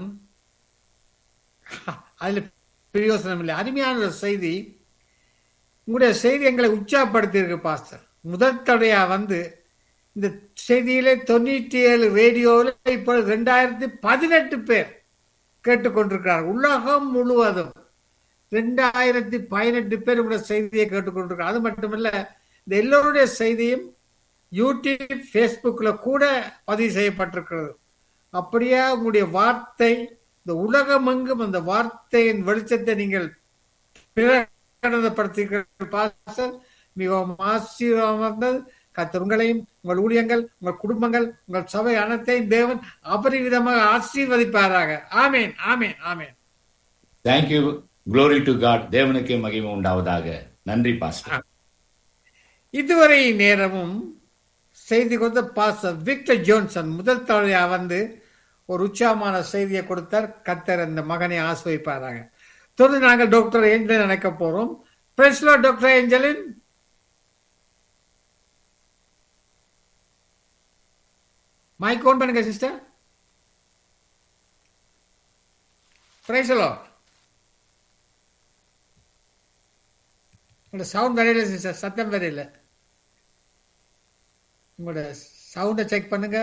Speaker 2: அதுல பிரயோசனம் இல்லை அருமையான ஒரு செய்தி உங்களுடைய செய்தி எங்களை உற்சாகப்படுத்தியிருக்கு பாஸ்டர் முதல் தடையா வந்து இந்த செய்தியிலே தொண்ணூற்றி ஏழு ரேடியோவில் இப்பொழுது ரெண்டாயிரத்தி பதினெட்டு பேர் கேட்டுக்கொண்டிருக்கிறார் உலகம் முழுவதும் ரெண்டாயிரத்தி பதினெட்டு பேர் உடைய செய்தியை கேட்டுக்கொண்டிருக்கிறார் அது மட்டுமல்ல இந்த எல்லோருடைய செய்தியும் யூடியூப் ஃபேஸ்புக்ல கூட பதிவு செய்யப்பட்டிருக்கிறது அப்படியே உங்களுடைய வார்த்தை இந்த உலகமெங்கும் அந்த வார்த்தையின் வெளிச்சத்தை நீங்கள் பிரகடனப்படுத்துகிறீர்கள் பாஸ்டர் மிகவும் ஆசீர்வாதம் கத்தர் உங்களையும் உங்கள் ஊழியங்கள் உங்கள் குடும்பங்கள் உங்கள் சபை அனைத்தையும் தேவன் அபரிவிதமாக ஆசீர்வதிப்பாராக ஆமேன் ஆமேன் ஆமேன்
Speaker 3: தேங்க்யூ glory டு காட் தேவனுக்கே மகிமை உண்டாவதாக நன்றி பாஸ்டர்
Speaker 2: இதுவரை நேரமும் செய்தி கொடுத்த பாஸ்டர் விக்டர் ஜோன்சன் முதல் தடவையா வந்து ஒரு உற்சாகமான செய்தியை கொடுத்தார் கத்தர் அந்த மகனை ஆசிர்வதிப்பாராங்க தொடர்ந்து நாங்கள் டாக்டர் ஏஞ்சலின் நினைக்க போறோம் praise lord doctor Angeline mike on பண்ணுங்க சிஸ்டர் பிரைஸ்லோ உங்களோட சவுண்ட் வரையில சிஸ்டர் சத்தம் வரையில உங்களோட சவுண்டை செக் பண்ணுங்க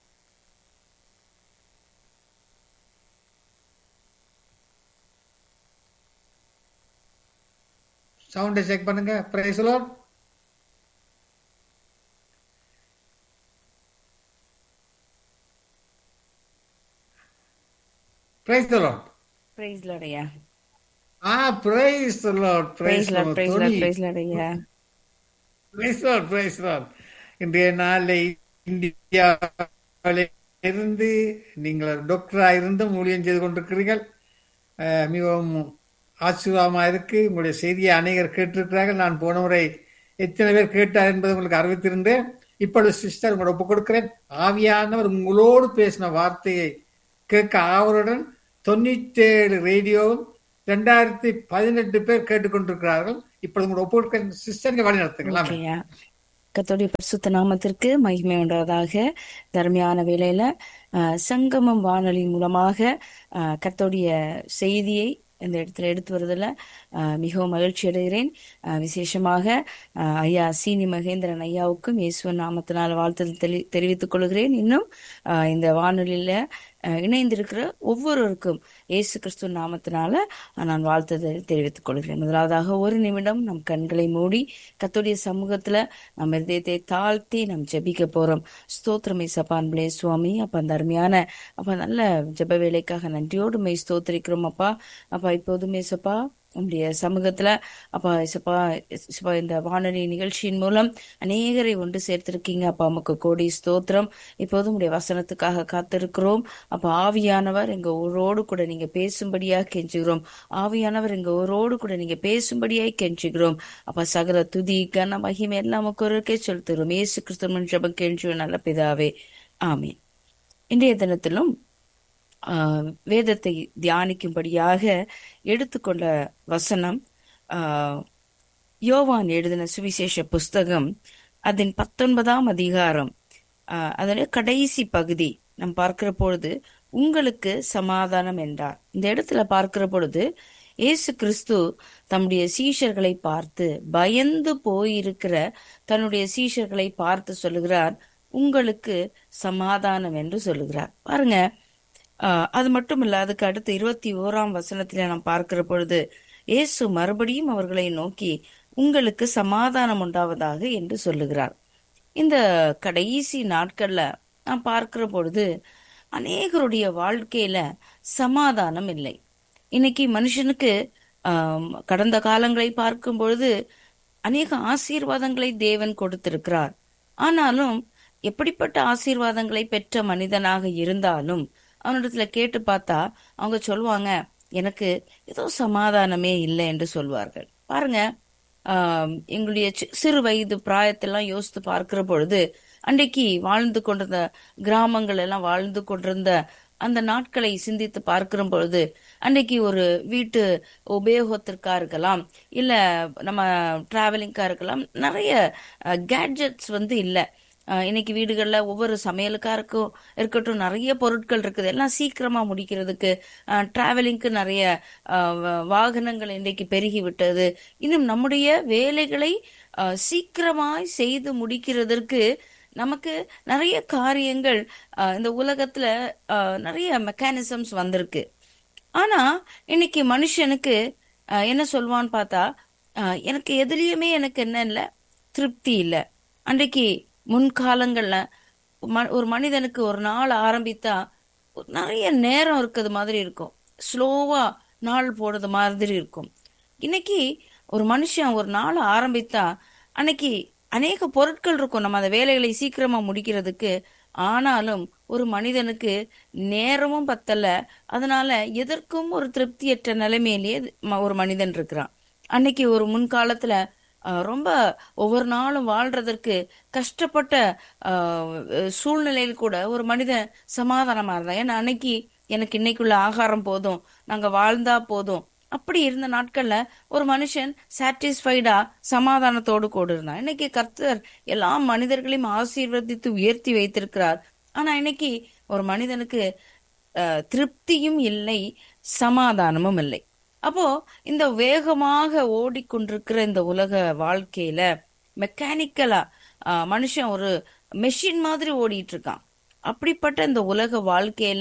Speaker 2: சவுண்டை செக் பண்ணுங்க praise lord praise the lord
Speaker 4: Praise Lord, ஐயா.
Speaker 2: ஆ praise the lord
Speaker 4: Praise
Speaker 2: praise
Speaker 4: Lord, praise Lord,
Speaker 2: lord
Speaker 4: praise Lord, ஐயா.
Speaker 2: பிரைஸ் லார்ட் பிரைஸ் லார்ட் இன்றைய நாளில் இந்தியா இருந்து நீங்கள் டாக்டரா இருந்தும் ஊழியம் செய்து கொண்டிருக்கிறீர்கள் அஹ், மிகவும் ஆசீர்வாதமா இருக்கு உங்களுடைய செய்தியை அநேகர் கேட்டிருக்கிறார்கள் நான் போன முறை எத்தனை பேர் கேட்டார் என்பதை உங்களுக்கு அறிவித்திருந்தேன் இப்பொழுது சிஸ்டர் உங்களோட ஒப்புக் கொடுக்கிறேன் ஆவியானவர் உங்களோடு பேசின வார்த்தையை கேட்க ஆவலுடன் தொண்ணூத்தி ஏழு ரேடியோவும் ரெண்டாயிரத்தி பதினெட்டு பேர் கேட்டுக்கொண்டிருக்கிறார்கள் இப்பொழுது உங்களோட ஒப்புக் கொடுக்கிறேன் சிஸ்டருக்கு வழி நடத்துங்களா
Speaker 4: ஓகேயா கத்தோடைய பரிசுத்த நாமத்திற்கு மகிமை உண்டாவதாக தர்மையான வேளையில அஹ், சங்கமம் வானொலி மூலமாக அஹ், கர்த்தருடைய செய்தியை இந்த இடத்துல எடுத்து வருவதில் அஹ், மிகவும் மகிழ்ச்சி அடைகிறேன் அஹ், விசேஷமாக அஹ், ஐயா சீனி மகேந்திரன் ஐயாவுக்கும் இயேசுவன் நாமத்தினால் வாழ்த்து தெளி தெரிவித்துக் கொள்கிறேன் இன்னும் அஹ், இந்த வானொலியில அஹ், இணைந்திருக்கிற ஒவ்வொருவருக்கும் இயேசு கிறிஸ்து நாமத்தினால நான் வாழ்த்துதல் தெரிவித்துக் கொள்கிறேன் முதலாவதாக ஒரு நிமிடம் நம் கண்களை மூடி கர்த்தருடைய சமூகத்துல நம்ம இருதயத்தை தாழ்த்தி நாம் ஜெபிக்க போறோம் ஸ்தோத்திரமை சப்பான்பிளே சுவாமி அப்ப அந்த அருமையான அப்ப நல்ல ஜெப வேலைக்காக நன்றியோடு மெய் ஸ்தோத்திரிக்கிறோம் அப்பா அப்பா இப்போதுமே சப்பா உங்களுடைய சமூகத்துல அப்பா இசப்பா இசப்பா இந்த வானொலி நிகழ்ச்சியின் மூலம் அநேகரை ஒன்று சேர்த்திருக்கீங்க அப்பா உமக்கு கோடி ஸ்தோத்திரம் இப்போதும் உடைய வசனத்துக்காக காத்திருக்கிறோம் அப்ப ஆவியானவர் எங்க ஊரோடு கூட நீங்க பேசும்படியா கெஞ்சுகிறோம் ஆவியானவர் எங்க ஊரோடு கூட நீங்க பேசும்படியாய் கெஞ்சுகிறோம் அப்ப சகல துதி கன மகிமை எல்லாம் உமக்கு ஒருக்கே செலுத்துகிறோம் ஏசு கிறிஸ்துவன் ஜபம் கெஞ்சுவோம் நல்ல பிதாவே ஆமீன் இன்றைய தினத்திலும் ஆஹ், வேதத்தை தியானிக்கும்படியாக எடுத்துக்கொண்ட வசனம் ஆஹ், யோவான் எழுதின சுவிசேஷ புஸ்தகம் அதன் பத்தொன்பதாம் அதிகாரம் ஆஹ், அதனுடைய கடைசி பகுதி நாம் பார்க்கிற பொழுது உங்களுக்கு சமாதானம் என்றார் இந்த இடத்துல பார்க்கிற பொழுது இயேசு கிறிஸ்து தம்முடைய சீஷர்களை பார்த்து பயந்து போயிருக்கிற தன்னுடைய சீஷர்களை பார்த்து சொல்லுகிறார் உங்களுக்கு சமாதானம் என்று சொல்லுகிறார் பாருங்க ஆஹ் அது மட்டும் இல்ல அதுக்கு அடுத்து இருபத்தி ஓராம் வசனத்திலே நாம் பார்க்கிற பொழுது இயேசு மறுபடியும் அவர்களை நோக்கி உங்களுக்கு சமாதானம் உண்டாவதாக என்று சொல்லுகிறார் இந்த கடைசி நாட்கள்ல நான் பார்க்கிற பொழுது அநேகருடைய வாழ்க்கையில சமாதானம் இல்லை இன்னைக்கு மனுஷனுக்கு ஆம், கடந்த காலங்களை பார்க்கும் பொழுது அநேக ஆசீர்வாதங்களை தேவன் கொடுத்திருக்கிறார் ஆனாலும் எப்படிப்பட்ட ஆசீர்வாதங்களை பெற்ற மனிதனாக இருந்தாலும் அவனிடத்துல கேட்டு பார்த்தா அவங்க சொல்லுவாங்க எனக்கு ஏதோ சமாதானமே இல்லை என்று சொல்வார்கள் பாருங்க ஆஹ் எங்களுடைய சி- சிறு வயது பிராயத்தெல்லாம் யோசித்து பார்க்கிற பொழுது அன்றைக்கு வாழ்ந்து கொண்டிருந்த கிராமங்கள் எல்லாம் வாழ்ந்து கொண்டிருந்த அந்த நாட்களை சிந்தித்து பார்க்கிற பொழுது அன்றைக்கு ஒரு வீட்டு உபயோகத்திற்கா இருக்கலாம் இல்ல நம்ம டிராவலிங்கா இருக்கலாம் நிறைய கேட்ஜெட்ஸ் வந்து இல்லை அஹ் இன்னைக்கு வீடுகள்ல ஒவ்வொரு சமையலுக்கா இருக்கும் இருக்கட்டும் நிறைய பொருட்கள் இருக்குது எல்லாம் சீக்கிரமா முடிக்கிறதுக்கு டிராவலிங்க்கு நிறைய அஹ், வ- வாகனங்கள் இன்றைக்கு பெருகி விட்டது இன்னும் நம்முடைய வேலைகளை அஹ், சீக்கிரமாய் செய்து முடிக்கிறதற்கு நமக்கு நிறைய காரியங்கள் அஹ், இந்த உலகத்துல அஹ், நிறைய மெக்கானிசம்ஸ் வந்திருக்கு ஆனா இன்னைக்கு மனுஷனுக்கு அஹ், என்ன சொல்வான்னு பார்த்தா அஹ், எனக்கு எதுலயுமே எனக்கு என்ன இல்லை திருப்தி இல்லை அன்றைக்கு முன்காலங்கள்ல ம- ஒரு மனிதனுக்கு ஒரு நாள் ஆரம்பித்தா நிறைய நேரம் இருக்கிறது மாதிரி இருக்கும் ஸ்லோவா நாள் போடுறது மாதிரி இருக்கும் இன்னைக்கு ஒரு மனுஷன் ஒரு நாள் ஆரம்பித்தா அன்னைக்கு அநேக பொருட்கள் இருக்கும் நம்ம அந்த வேலைகளை சீக்கிரமா முடிக்கிறதுக்கு ஆனாலும் ஒரு மனிதனுக்கு நேரமும் பத்தல அதனால எதற்கும் ஒரு திருப்தியற்ற நிலைமையிலேயே ம- ஒரு மனிதன் இருக்கிறான் அன்னைக்கு ஒரு முன்காலத்துல அஹ், ரொம்ப ஒவ்வொரு நாளும் வாழ்றதற்கு கஷ்டப்பட்ட அஹ், சூழ்நிலையில் கூட ஒரு மனிதன் சமாதானமா இருந்தான் ஏன்னா அன்னைக்கு எனக்கு இன்னைக்குள்ள ஆகாரம் போதும் நாங்க வாழ்ந்தா போதும் அப்படி இருந்த நாட்கள்ல ஒரு மனுஷன் சாட்டிஸ்ஃபைடா சமாதானத்தோடு கூட இருந்தான் இன்னைக்கு கர்த்தர் எல்லா மனிதர்களையும் ஆசீர்வதித்து உயர்த்தி வைத்திருக்கிறார் ஆனா இன்னைக்கு ஒரு மனிதனுக்கு அஹ், திருப்தியும் இல்லை சமாதானமும் இல்லை அப்போ இந்த வேகமாக ஓடிக்கொண்டிருக்கிற இந்த உலக வாழ்க்கையில மெக்கானிக்கலா மனுஷன் ஒரு மெஷின் மாதிரி ஓடிட்டு இருக்கான் அப்படிப்பட்ட இந்த உலக வாழ்க்கையில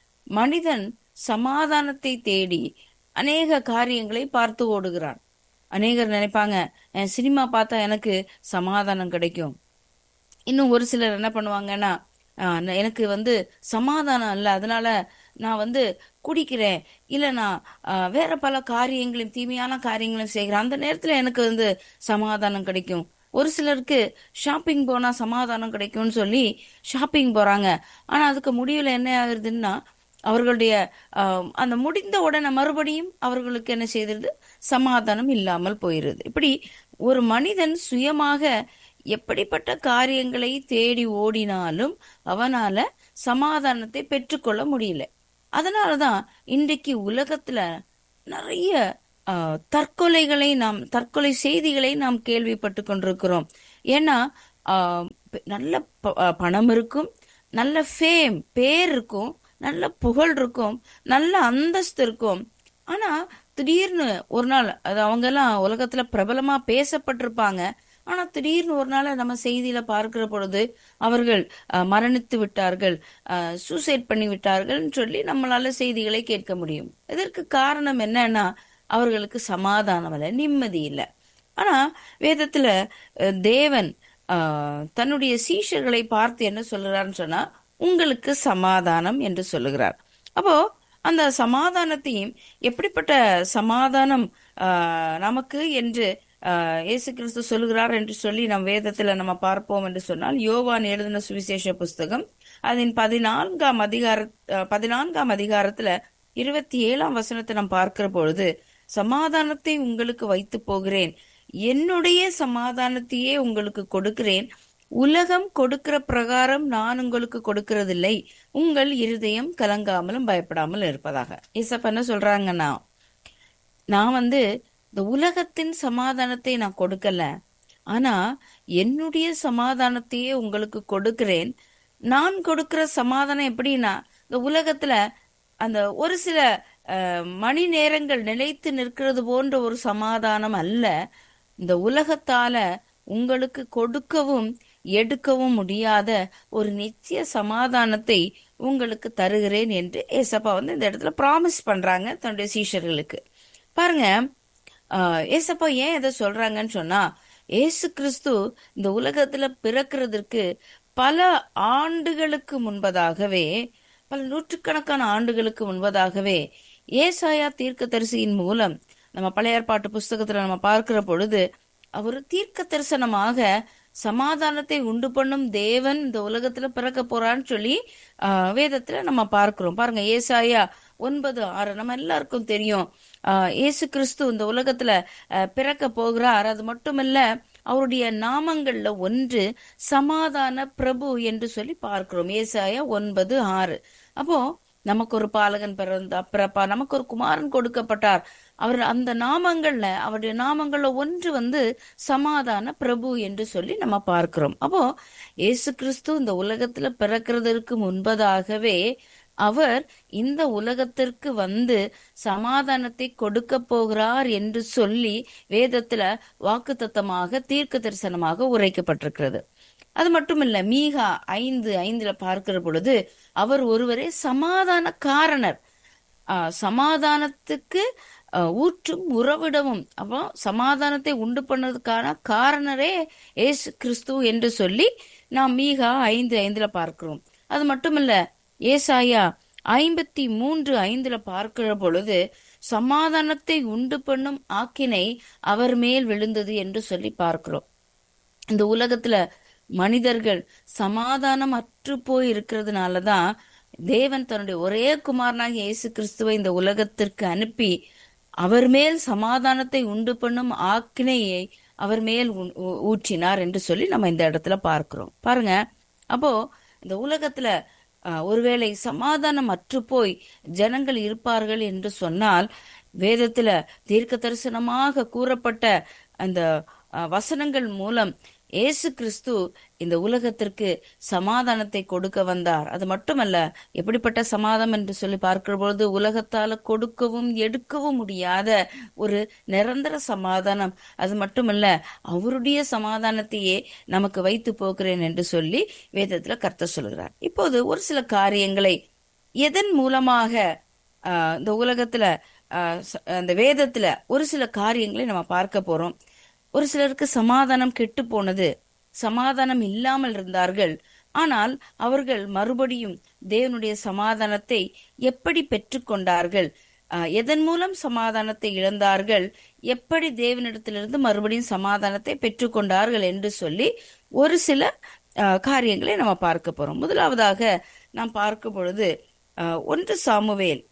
Speaker 4: மனிதன் சமாதானத்தை தேடி அநேக காரியங்களை பார்த்து ஓடுகிறான் அநேகர் நினைப்பாங்க "அஹ், சினிமா பார்த்தா எனக்கு சமாதானம் கிடைக்கும் இன்னும் ஒரு சிலர் என்ன பண்ணுவாங்கன்னா ஆஹ் ந- எனக்கு வந்து சமாதானம் இல்லை அதனால நான் வந்து குடிக்கிறேன் இல்ல நான் ஆஹ் வேற பல காரியங்களையும் தீமையான காரியங்களையும் செய்கிறேன் அந்த நேரத்துல எனக்கு வந்து சமாதானம் கிடைக்கும் ஒரு சிலருக்கு ஷாப்பிங் போனா சமாதானம் கிடைக்கும்னு சொல்லி ஷாப்பிங் போறாங்க ஆனா அதுக்கு முடிவுல என்ன ஆகுதுன்னா அவர்களுடைய ஆஹ், அந்த முடிந்த உடனே மறுபடியும் அவர்களுக்கு என்ன செய்திருது சமாதானம் இல்லாமல் போயிருது இப்படி ஒரு மனிதன் சுயமாக எப்படிப்பட்ட காரியங்களை தேடி ஓடினாலும் அவனால சமாதானத்தை பெற்றுக்கொள்ள முடியல அதனாலதான் இன்றைக்கு உலகத்துல நிறைய ஆஹ், தற்கொலைகளை நாம் தற்கொலை செய்திகளை நாம் கேள்விப்பட்டு கொண்டிருக்கிறோம் ஏன்னா ஆஹ், பெ- நல்ல ப- ஆஹ், பணம் இருக்கும் நல்ல ஃபேம் பேர் இருக்கும் நல்ல புகழ் இருக்கும் நல்ல அந்தஸ்து இருக்கும் ஆனா திடீர்னு ஒரு நாள் அது அவங்க எல்லாம் உலகத்துல பிரபலமா பேசப்பட்டிருப்பாங்க ஆனா திடீர்னு ஒரு நாள் நம்ம செய்தியில பார்க்கிற பொழுது அவர்கள் அஹ், மரணித்து விட்டார்கள் சூசைட் பண்ணி விட்டார்கள்னு சொல்லி நம்மளால செய்திகளை கேட்க முடியும் இதற்கு காரணம் என்னன்னா அவர்களுக்கு சமாதானம் இல்லை நிம்மதி இல்லை ஆனா வேதத்துல அஹ், தேவன் ஆஹ், தன்னுடைய சீஷர்களை பார்த்து என்ன சொல்லுறாருன்னு சொன்னா உங்களுக்கு சமாதானம் என்று சொல்லுகிறார் அப்போ அந்த சமாதானத்தையும் எப்படிப்பட்ட சமாதானம் ஆஹ், நமக்கு என்று ஆஹ், இயேசு கிறிஸ்து சொல்லுகிறார் என்று சொல்லி நம் வேதத்துல நம்ம பார்ப்போம் என்று சொன்னால் யோவான் எழுதின சுவிசேஷ புஸ்தகம் அதன் பதினான்காம் அதிகார ஆஹ், பதினான்காம் அதிகாரத்துல இருபத்தி ஏழாம் வசனத்தை நாம் பார்க்கிற பொழுது சமாதானத்தை உங்களுக்கு வைத்து போகிறேன் என்னுடைய சமாதானத்தையே உங்களுக்கு கொடுக்கிறேன் உலகம் கொடுக்கிற பிரகாரம் நான் உங்களுக்கு கொடுக்கிறதில்லை உங்கள் இருதயம் கலங்காமலும் பயப்படாமல் இருப்பதாக இசப்ப என்ன சொல்றாங்கன்னா நான் வந்து இந்த உலகத்தின் சமாதானத்தை நான் கொடுக்கல ஆனா என்னுடைய சமாதானத்தையே உங்களுக்கு கொடுக்கிறேன் நான் கொடுக்கிற சமாதானம் எப்படின்னா இந்த உலகத்துல அந்த ஒரு சில அஹ், மணி நேரங்கள் நிலைத்து நிற்கிறது போன்ற ஒரு சமாதானம் அல்ல இந்த உலகத்தால உங்களுக்கு கொடுக்கவும் எடுக்கவும் முடியாத ஒரு நிச்சய சமாதானத்தை உங்களுக்கு தருகிறேன் என்று ஏசப்பா வந்து இந்த இடத்துல ப்ராமிஸ் பண்றாங்க தன்னுடைய சீஷர்களுக்கு பாருங்க ஆஹ் ஏசப்பா ஏன் இதை சொல்றாங்கன்னு சொன்னா ஏசு கிறிஸ்து இந்த உலகத்துல பிறக்கிறதுக்கு பல ஆண்டுகளுக்கு முன்பதாகவே பல நூற்றுக்கணக்கான ஆண்டுகளுக்கு முன்பதாகவே ஏசாயா தீர்க்கதரிசியின் மூலம் நம்ம பழைய ஏற்பாட்டு புஸ்தகத்துல நம்ம பார்க்கிற பொழுது அவர் தீர்க்க தரிசனமாக சமாதானத்தை உண்டு பண்ணும் தேவன் இந்த உலகத்துல பிறக்க போறான்னு சொல்லி ஆஹ், வேதத்துல நம்ம பார்க்கிறோம் பாருங்க ஏசாயா ஒன்பது ஆறு நம்ம எல்லாருக்கும் தெரியும் ஆஹ், இயேசு கிறிஸ்து இந்த உலகத்துல ஆஹ், பிறக்க போகிறார் அது மட்டுமல்ல அவருடைய நாமங்கள்ல ஒன்று சமாதான பிரபு என்று சொல்லி பார்க்கிறோம் ஏசாயா ஒன்பது ஆறு அப்போ நமக்கு ஒரு பாலகன் பிறந்த பிறப்பா நமக்கு ஒரு குமாரன் கொடுக்கப்பட்டார் அவர் அந்த நாமங்கள்ல அவருடைய நாமங்கள்ல ஒன்று வந்து சமாதான பிரபு என்று சொல்லி நம்ம பார்க்கிறோம் அப்போ இயேசு கிறிஸ்து இந்த உலகத்துல பிறக்கிறதற்கு முன்பதாகவே அவர் இந்த உலகத்திற்கு வந்து சமாதானத்தை கொடுக்க போகிறார் என்று சொல்லி வேதத்துல வாக்குத்தத்தமாக தீர்க்க தரிசனமாக உரைக்கப்பட்டிருக்கிறது அது மட்டுமில்ல மீகா ஐந்து ஐந்துல பார்க்கிற பொழுது அவர் ஒருவரே சமாதான காரணர் ஆஹ் சமாதானத்துக்கு ஆஹ் ஊற்றும் உறவிடமும் அப்போ சமாதானத்தை உண்டு பண்ணதுக்கான காரணரே ஏசு கிறிஸ்து என்று சொல்லி நாம் மீகா ஐந்து ஐந்துல பார்க்கிறோம் அது மட்டுமல்ல ஏசாயா ஐம்பத்தி மூன்று ஐந்துல பார்க்கிற பொழுது சமாதானத்தை உண்டு பண்ணும் ஆக்கினை அவர் மேல் விழுந்தது என்று சொல்லி பார்க்கிறோம் இந்த உலகத்துல மனிதர்கள் சமாதானம் அற்று போய் இருக்கிறதுனாலதான் தேவன் தன்னுடைய ஒரே குமாரனாகிய இயேசு கிறிஸ்துவை இந்த உலகத்திற்கு அனுப்பி அவர் மேல் சமாதானத்தை உண்டு பண்ணும் ஆக்கினையை அவர் மேல் ஊ- ஊ- ஊற்றினார் என்று சொல்லி நம்ம இந்த இடத்துல பார்க்கிறோம் பாருங்க அப்போ இந்த உலகத்துல ஆஹ், ஒருவேளை சமாதானம் அற்று போய் ஜனங்கள் இருப்பார்கள் என்று சொன்னால் வேதத்துல தீர்க்க தரிசனமாக கூறப்பட்ட அந்த ஆஹ், வசனங்கள் மூலம் இயேசு கிறிஸ்து இந்த உலகத்திற்கு சமாதானத்தை கொடுக்க வந்தார் அது மட்டுமல்ல எப்படிப்பட்ட சமாதானம் என்று சொல்லி பார்க்கிற பொழுது உலகத்தால கொடுக்கவும் எடுக்கவும் முடியாத ஒரு நிரந்தர சமாதானம் அது மட்டுமல்ல அவருடைய சமாதானத்தையே நமக்கு வைத்து போகிறேன் என்று சொல்லி வேதத்துல கர்த்தர் சொல்கிறார் இப்போது ஒரு சில காரியங்களை எதன் மூலமாக ஆஹ், இந்த உலகத்துல ஆஹ், ச- அந்த வேதத்துல ஒரு சில காரியங்களை நம்ம பார்க்க போறோம் ஒரு சிலருக்கு சமாதானம் கெட்டு போனது சமாதானம் இல்லாமல் இருந்தார்கள் ஆனால் அவர்கள் மறுபடியும் தேவனுடைய சமாதானத்தை எப்படி பெற்றுக்கொண்டார்கள் ஆஹ், எதன் மூலம் சமாதானத்தை இழந்தார்கள் எப்படி தேவனிடத்திலிருந்து மறுபடியும் சமாதானத்தை பெற்றுக்கொண்டார்கள் என்று சொல்லி ஒரு சில ஆஹ், காரியங்களை நம்ம பார்க்க போறோம் முதலாவதாக நாம் பார்க்கும் பொழுது ஆஹ், ஒன்று சாமுவேல்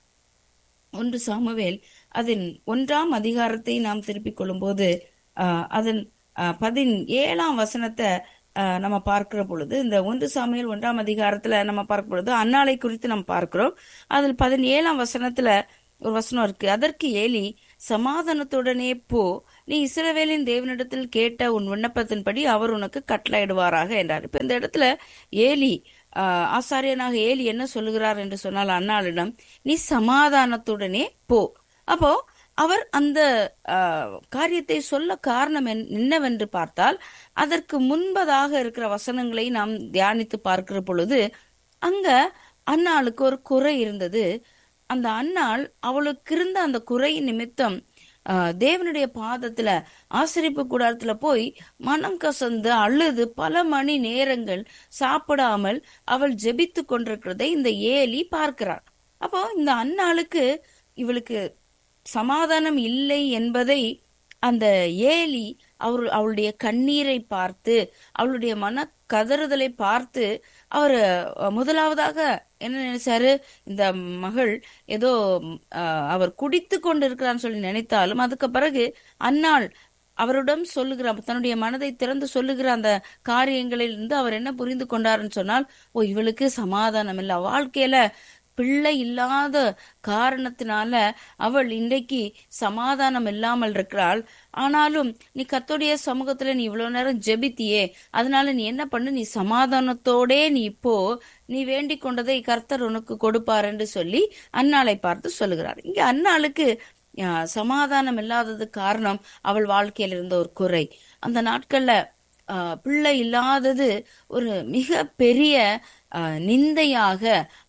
Speaker 4: ஒன்று சாமுவேல் அதன் ஒன்றாம் அதிகாரத்தை நாம் திருப்பிக் கொள்ளும்போது ஆஹ், அதன் ஆஹ், பதினேழாம் வசனத்தை ஆஹ், நம்ம பார்க்கிற பொழுது இந்த ஒன்று சாமுவேல் ஒன்றாம் அதிகாரத்துல நம்ம பார்க்கும் பொழுது அன்னாளை குறித்து நம்ம பார்க்கிறோம் அதில் பதினேழாம் வசனத்துல ஒரு வசனம் இருக்கு அதற்கு ஏலி சமாதானத்துடனே போ நீ இஸ்ரவேலின் தேவனிடத்தில் கேட்ட உன் விண்ணப்பத்தின்படி அவர் உனக்கு கட்டளையிடுவாராக என்றார் இப்ப இந்த இடத்துல ஏலி ஆஹ், ஆசாரியனாக ஏலி என்ன சொல்லுகிறார் என்று சொன்னால் அன்னாளிடம் நீ சமாதானத்துடனே போ அப்போ அவர் அந்த ஆஹ், காரியத்தை சொல்ல காரணம் என்- என்னவென்று பார்த்தால் அதற்கு முன்பதாக இருக்கிற வசனங்களை நாம் தியானித்து பார்க்கிற பொழுது அங்க அன்னாளுக்கு ஒரு குறை இருந்தது அந்த அன்னாள் அவளுக்கு இருந்த அந்த குறை நிமித்தம் ஆஹ், தேவனுடைய பாதத்துல ஆசிரிப்பு கூடாரத்துல போய் மனம் கசந்து அழுது பல மணி நேரங்கள் சாப்பிடாமல் அவள் ஜெபித்து கொண்டிருக்கிறதை இந்த ஏலி பார்க்கிறார் அப்போ இந்த அன்னாளுக்கு இவளுக்கு சமாதானம் இல்லை என்பதை அந்த ஏலி அவர் அவளுடைய கண்ணீரை பார்த்து அவளுடைய மன கதறுதலை பார்த்து அவர் முதலாவதாக என்ன நினைச்சாரு இந்த மகள் ஏதோ அஹ், அவர் குடித்து கொண்டு இருக்கிறான்னு சொல்லி நினைத்தாலும் அதுக்கு பிறகு அன்னாள் அவரிடம் சொல்லுகிற தன்னுடைய மனதை திறந்து சொல்லுகிற அந்த காரியங்களில் இருந்து அவர் என்ன புரிந்து கொண்டாருன்னு சொன்னால் ஓ இவளுக்கு சமாதானம் இல்லை வாழ்க்கையில பிள்ளை இல்லாத காரணத்தினால அவள் இன்றைக்கு சமாதானம் இல்லாமல் இருக்கிறாள் ஆனாலும் நீ கத்தோடைய சமூகத்துல நீ இவ்வளவு நேரம் ஜெபித்தியே அதனால நீ என்ன பண்ணு நீ சமாதானத்தோடே நீ இப்போ நீ வேண்டிக் கொண்டதை கர்த்தர் உனக்கு கொடுப்பார் என்று சொல்லி அன்னாளை பார்த்து சொல்லுகிறார் இங்க அன்னாளுக்கு ஆஹ், சமாதானம் இல்லாதது காரணம் அவள் வாழ்க்கையில் இருந்த ஒரு குறை அந்த நாட்கள்ல ஆஹ், பிள்ளை இல்லாதது ஒரு மிக பெரிய ஆஹ், நிந்தையாக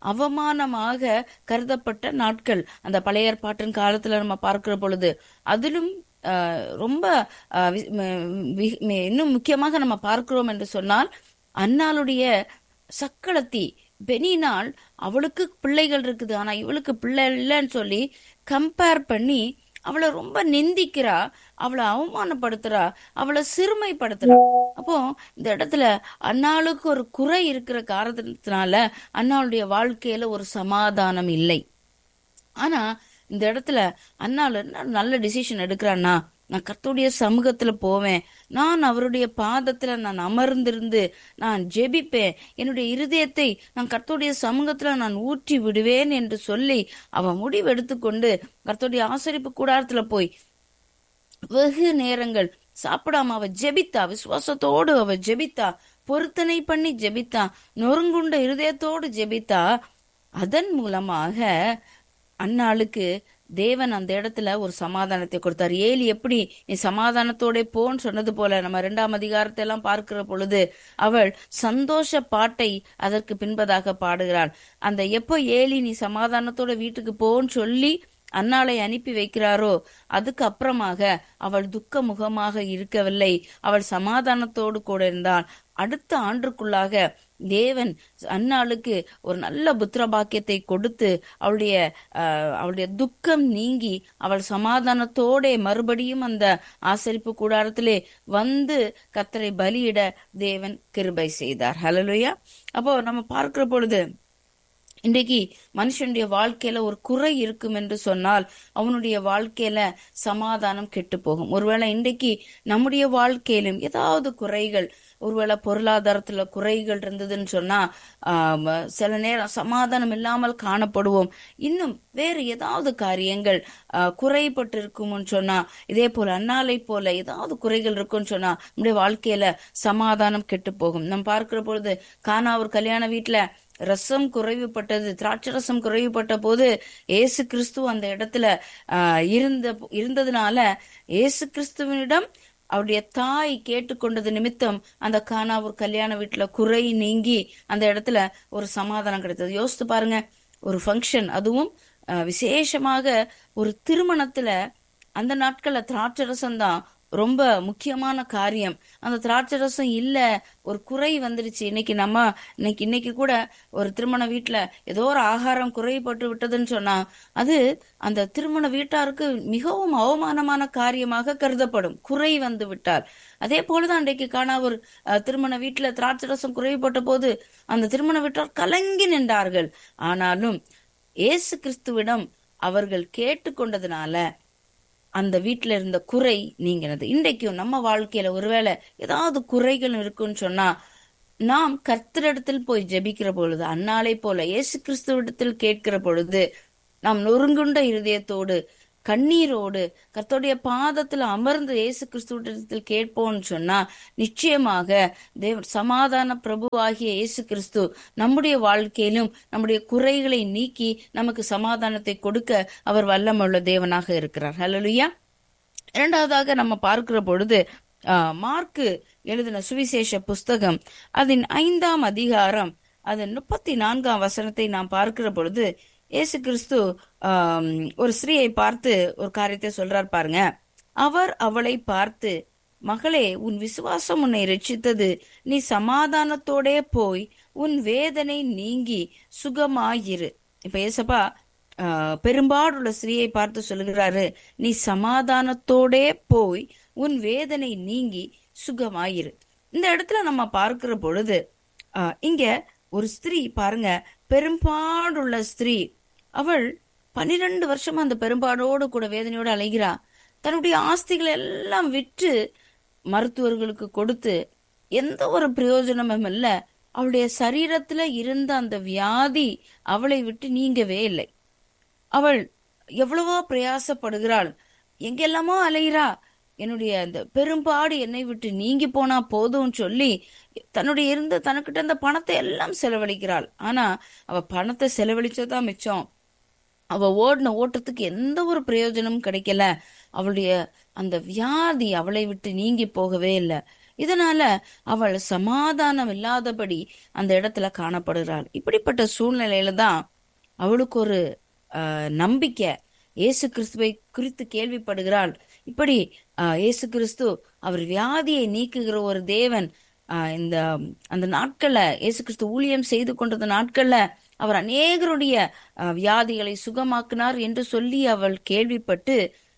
Speaker 4: அவமானமாக கருதப்பட்ட நாட்கள் அந்த பழைய ஏற்பாட்டின் காலத்துல நம்ம பார்க்கிற பொழுது அதிலும் ஆஹ், ரொம்ப ஆஹ், வி- ம- வி- ம- இன்னும் முக்கியமாக நம்ம பார்க்கிறோம் என்று சொன்னால் அன்னாளுடைய சக்களத்தி பெனினால் அவளுக்கு பிள்ளைகள் இருக்குது ஆனா இவளுக்கு பிள்ளை இல்லைன்னு சொல்லி கம்பேர் பண்ணி அவளை ரொம்ப நிந்திக்கிறா அவளை அவமானப்படுத்துறா அவளை சிறுமைப்படுத்துறா அப்போ இந்த இடத்துல அன்னாளுக்கு ஒரு குறை இருக்கிற காரணத்தினால அன்னாளுடைய வாழ்க்கையில ஒரு சமாதானம் இல்லை ஆனா இந்த இடத்துல அண்ணாள் என்ன நல்ல டிசிஷன் எடுக்கிறான்னா நான் கர்த்தருடைய சமூகத்துல போவேன் நான் அவருடைய பாதத்துல நான் அமர்ந்திருந்து நான் ஜெபிப்பேன் என்னுடைய இருதயத்தை நான் கர்த்தருடைய சமூகத்துல நான் ஊற்றி விடுவேன் என்று சொல்லி அவ முடிவு எடுத்துக்கொண்டு கர்த்தருடைய ஆசரிப்பு கூடாரத்துல போய் வெகு நேரங்கள் சாப்பிடாம அவ ஜெபித்தா விசுவாசத்தோடு அவ ஜெபித்தா பொருத்தனை பண்ணி ஜெபித்தா நொறுங்குண்ட இருதயத்தோடு ஜெபித்தா அதன் மூலமாக அன்னாளுக்கு தேவன் அந்த இடத்துல ஒரு சமாதானத்தை கொடுத்தார் ஏலி எப்படி நீ சமாதானத்தோட போன்னு சொன்னது போல நம்ம இரண்டாம் அதிகாரத்தை எல்லாம் பார்க்கிற பொழுது அவள் சந்தோஷ பாட்டை அதற்கு பின்பதாக பாடுகிறாள் அந்த எப்போ ஏலி நீ சமாதானத்தோட வீட்டுக்கு போன்னு சொல்லி அன்னாளை அனுப்பி வைக்கிறாரோ அதுக்கு அப்புறமாக அவள் துக்க முகமாக இருக்கவில்லை அவள் சமாதானத்தோடு கூட இருந்தாள் அடுத்த ஆண்டுக்குள்ளாக தேவன் அன்னாளுக்கு ஒரு நல்ல புத்திர பாக்கியத்தை கொடுத்து அவளுடைய ஆஹ், அவளுடைய துக்கம் நீங்கி அவள் சமாதானத்தோட மறுபடியும் அந்த ஆசரிப்பு கூடாரத்திலே வந்து கத்தரை பலியிட தேவன் கிருபை செய்தார் ஹalleluya அப்போ நம்ம பார்க்கிற பொழுது இன்றைக்கு மனுஷனுடைய வாழ்க்கையில ஒரு குறை இருக்கும் என்று சொன்னால் அவனுடைய வாழ்க்கையில சமாதானம் கெட்டு போகும் ஒருவேளை இன்றைக்கு நம்முடைய வாழ்க்கையிலும் ஏதாவது குறைகள் ஒருவேளை பொருளாதாரத்துல குறைகள் இருந்ததுன்னு சொன்னா ஆம், சில நேரம் சமாதானம் இல்லாமல் காணப்படுவோம் இன்னும் வேறு ஏதாவது காரியங்கள் ஆஹ், குறைபட்டு இருக்கும்னு சொன்னா இதே போல அன்னாலை போல ஏதாவது குறைகள் இருக்கும்னு சொன்னா நம்முடைய வாழ்க்கையில சமாதானம் கெட்டு போகும் நம்ம பார்க்கிற பொழுது கானா ஒரு கல்யாண வீட்டுல ரசம் குறைவுபட்டது திராட்சை ரசம் குறைவுபட்ட போது ஏசு கிறிஸ்து அந்த இடத்துல ஆஹ், இருந்த இருந்ததுனால ஏசு கிறிஸ்துவனிடம் அவருடைய தாய் கேட்டுக்கொண்டது நிமித்தம் அந்த கானாவூர் கல்யாண வீட்டுல குறை நீங்கி அந்த இடத்துல ஒரு சமாதானம் கிடைத்தது யோசித்து பாருங்க ஒரு ஃபங்க்ஷன் அதுவும் ஆஹ், விசேஷமாக ஒரு திருமணத்துல அந்த நாட்கள்ல திராட்சை ரசம் தான் ரொம்ப முக்கியமான காரியம் அந்த திராட்சை ரசம் இல்ல ஒரு குறை வந்துருச்சு இன்னைக்கு நம்ம இன்னைக்கு இன்னைக்கு கூட ஒரு திருமண வீட்டுல ஏதோ ஒரு ஆகாரம் குறைபட்டு விட்டதுன்னு சொன்னா அது அந்த திருமண வீட்டாருக்கு மிகவும் அவமானமான காரியமாக கருதப்படும் குறை வந்து விட்டால் அதே போலதான் அன்றைக்கு காணா ஒரு அஹ், திருமண வீட்டுல திராட்சை ரசம் குறைபட்ட போது அந்த திருமண வீட்டார் கலங்கி நின்றார்கள் ஆனாலும் இயேசு கிறிஸ்துவிடம் அவர்கள் கேட்டுக்கொண்டதுனால அந்த வீட்ல இருந்த குறை நீங்கினது இன்றைக்கும் நம்ம வாழ்க்கையில ஒருவேளை ஏதாவது குறைகள் இருக்குன்னு சொன்னா நாம் கர்த்தரிடத்தில் போய் ஜெபிக்கிற பொழுது அன்னாலை போல இயேசு கிறிஸ்துவிடத்தில் கேட்கிற பொழுது நாம் நொறுங்குண்ட இருதயத்தோடு கண்ணீரோடு கர்த்தருடைய பாதத்துல அமர்ந்து இயேசு கிறிஸ்துவிடத்தில் கேட்போம்னு சொன்னா நிச்சயமாக தேவ சமாதான பிரபுவாகிய இயேசு கிறிஸ்து நம்முடைய வாழ்க்கையிலும் நம்முடைய குறைகளை நீக்கி நமக்கு சமாதானத்தை கொடுக்க அவர் வல்லமுள்ள தேவனாக இருக்கிறார் ஹalleluya இரண்டாவதாக நம்ம பார்க்கிற பொழுது ஆஹ், மார்க்கு எழுதின சுவிசேஷ புஸ்தகம் அதன் ஐந்தாம் அதிகாரம் அதன் முப்பத்தி நான்காம் வசனத்தை நாம் பார்க்கிற பொழுது இயேசு கிறிஸ்து ஆம், ஒரு ஸ்திரீயை பார்த்து ஒரு காரியத்தை சொல்றார் பாருங்க அவர் அவளை பார்த்து மகளே உன் விசுவாசம் உன்னை ரட்சித்தது நீ சமாதானத்தோடே போய் உன் வேதனை நீங்கி சுகமாயிரு இப்ப ஏசப்பா ஆஹ், பெரும்பாடுள்ள ஸ்திரீயை பார்த்து சொல்லுகிறாரு நீ சமாதானத்தோடே போய் உன் வேதனை நீங்கி சுகமாயிரு இந்த இடத்துல நம்ம பார்க்கிற பொழுது ஆஹ், இங்க ஒரு ஸ்திரீ பாருங்க பெரும்பாடுள்ள ஸ்திரீ அவள் பன்னிரண்டு வருஷமா அந்த பெரும்பாடோடு கூட வேதனையோடு அலைகிறா தன்னுடைய ஆஸ்திகளை எல்லாம் விற்று மருத்துவர்களுக்கு கொடுத்து எந்த ஒரு பிரயோஜனமும் இல்ல அவளுடைய சரீரத்துல இருந்த அந்த வியாதி அவளை விட்டு நீங்கவே இல்லை அவள் எவ்வளவோ பிரயாசப்படுகிறாள் எங்கெல்லாமோ அலைகிறா என்னுடைய அந்த பெரும்பாடு என்னை விட்டு நீங்கி போனா போதும் சொல்லி தன்னுடைய இருந்த தனக்கிட்ட இருந்த பணத்தை எல்லாம் செலவழிக்கிறாள் ஆனா அவ பணத்தை செலவழிச்சதான் மிச்சம் அவ ஓடின ஓட்டத்துக்கு எந்த ஒரு பிரயோஜனமும் கிடைக்கல அவளுடைய அந்த வியாதி அவளை விட்டு நீங்கி போகவே இல்லை இதனால அவள் சமாதானம் இல்லாதபடி அந்த இடத்துல காணப்படுகிறாள் இப்படிப்பட்ட சூழ்நிலையில தான் அவளுக்கு ஒரு ஆஹ், நம்பிக்கை இயேசு கிறிஸ்துவை குறித்து கேள்விப்படுகிறாள் இப்படி ஆஹ், இயேசு கிறிஸ்து அவர் வியாதியை நீக்குகிற ஒரு தேவன் ஆஹ், இந்த அந்த நாட்கள்ல இயேசு கிறிஸ்து ஊழியம் செய்து கொண்டிருந்த நாட்கள்ல அவர் அநேகருடைய ஆஹ், வியாதிகளை சுகமாக்கினார் என்று சொல்லி அவள் கேள்விப்பட்டு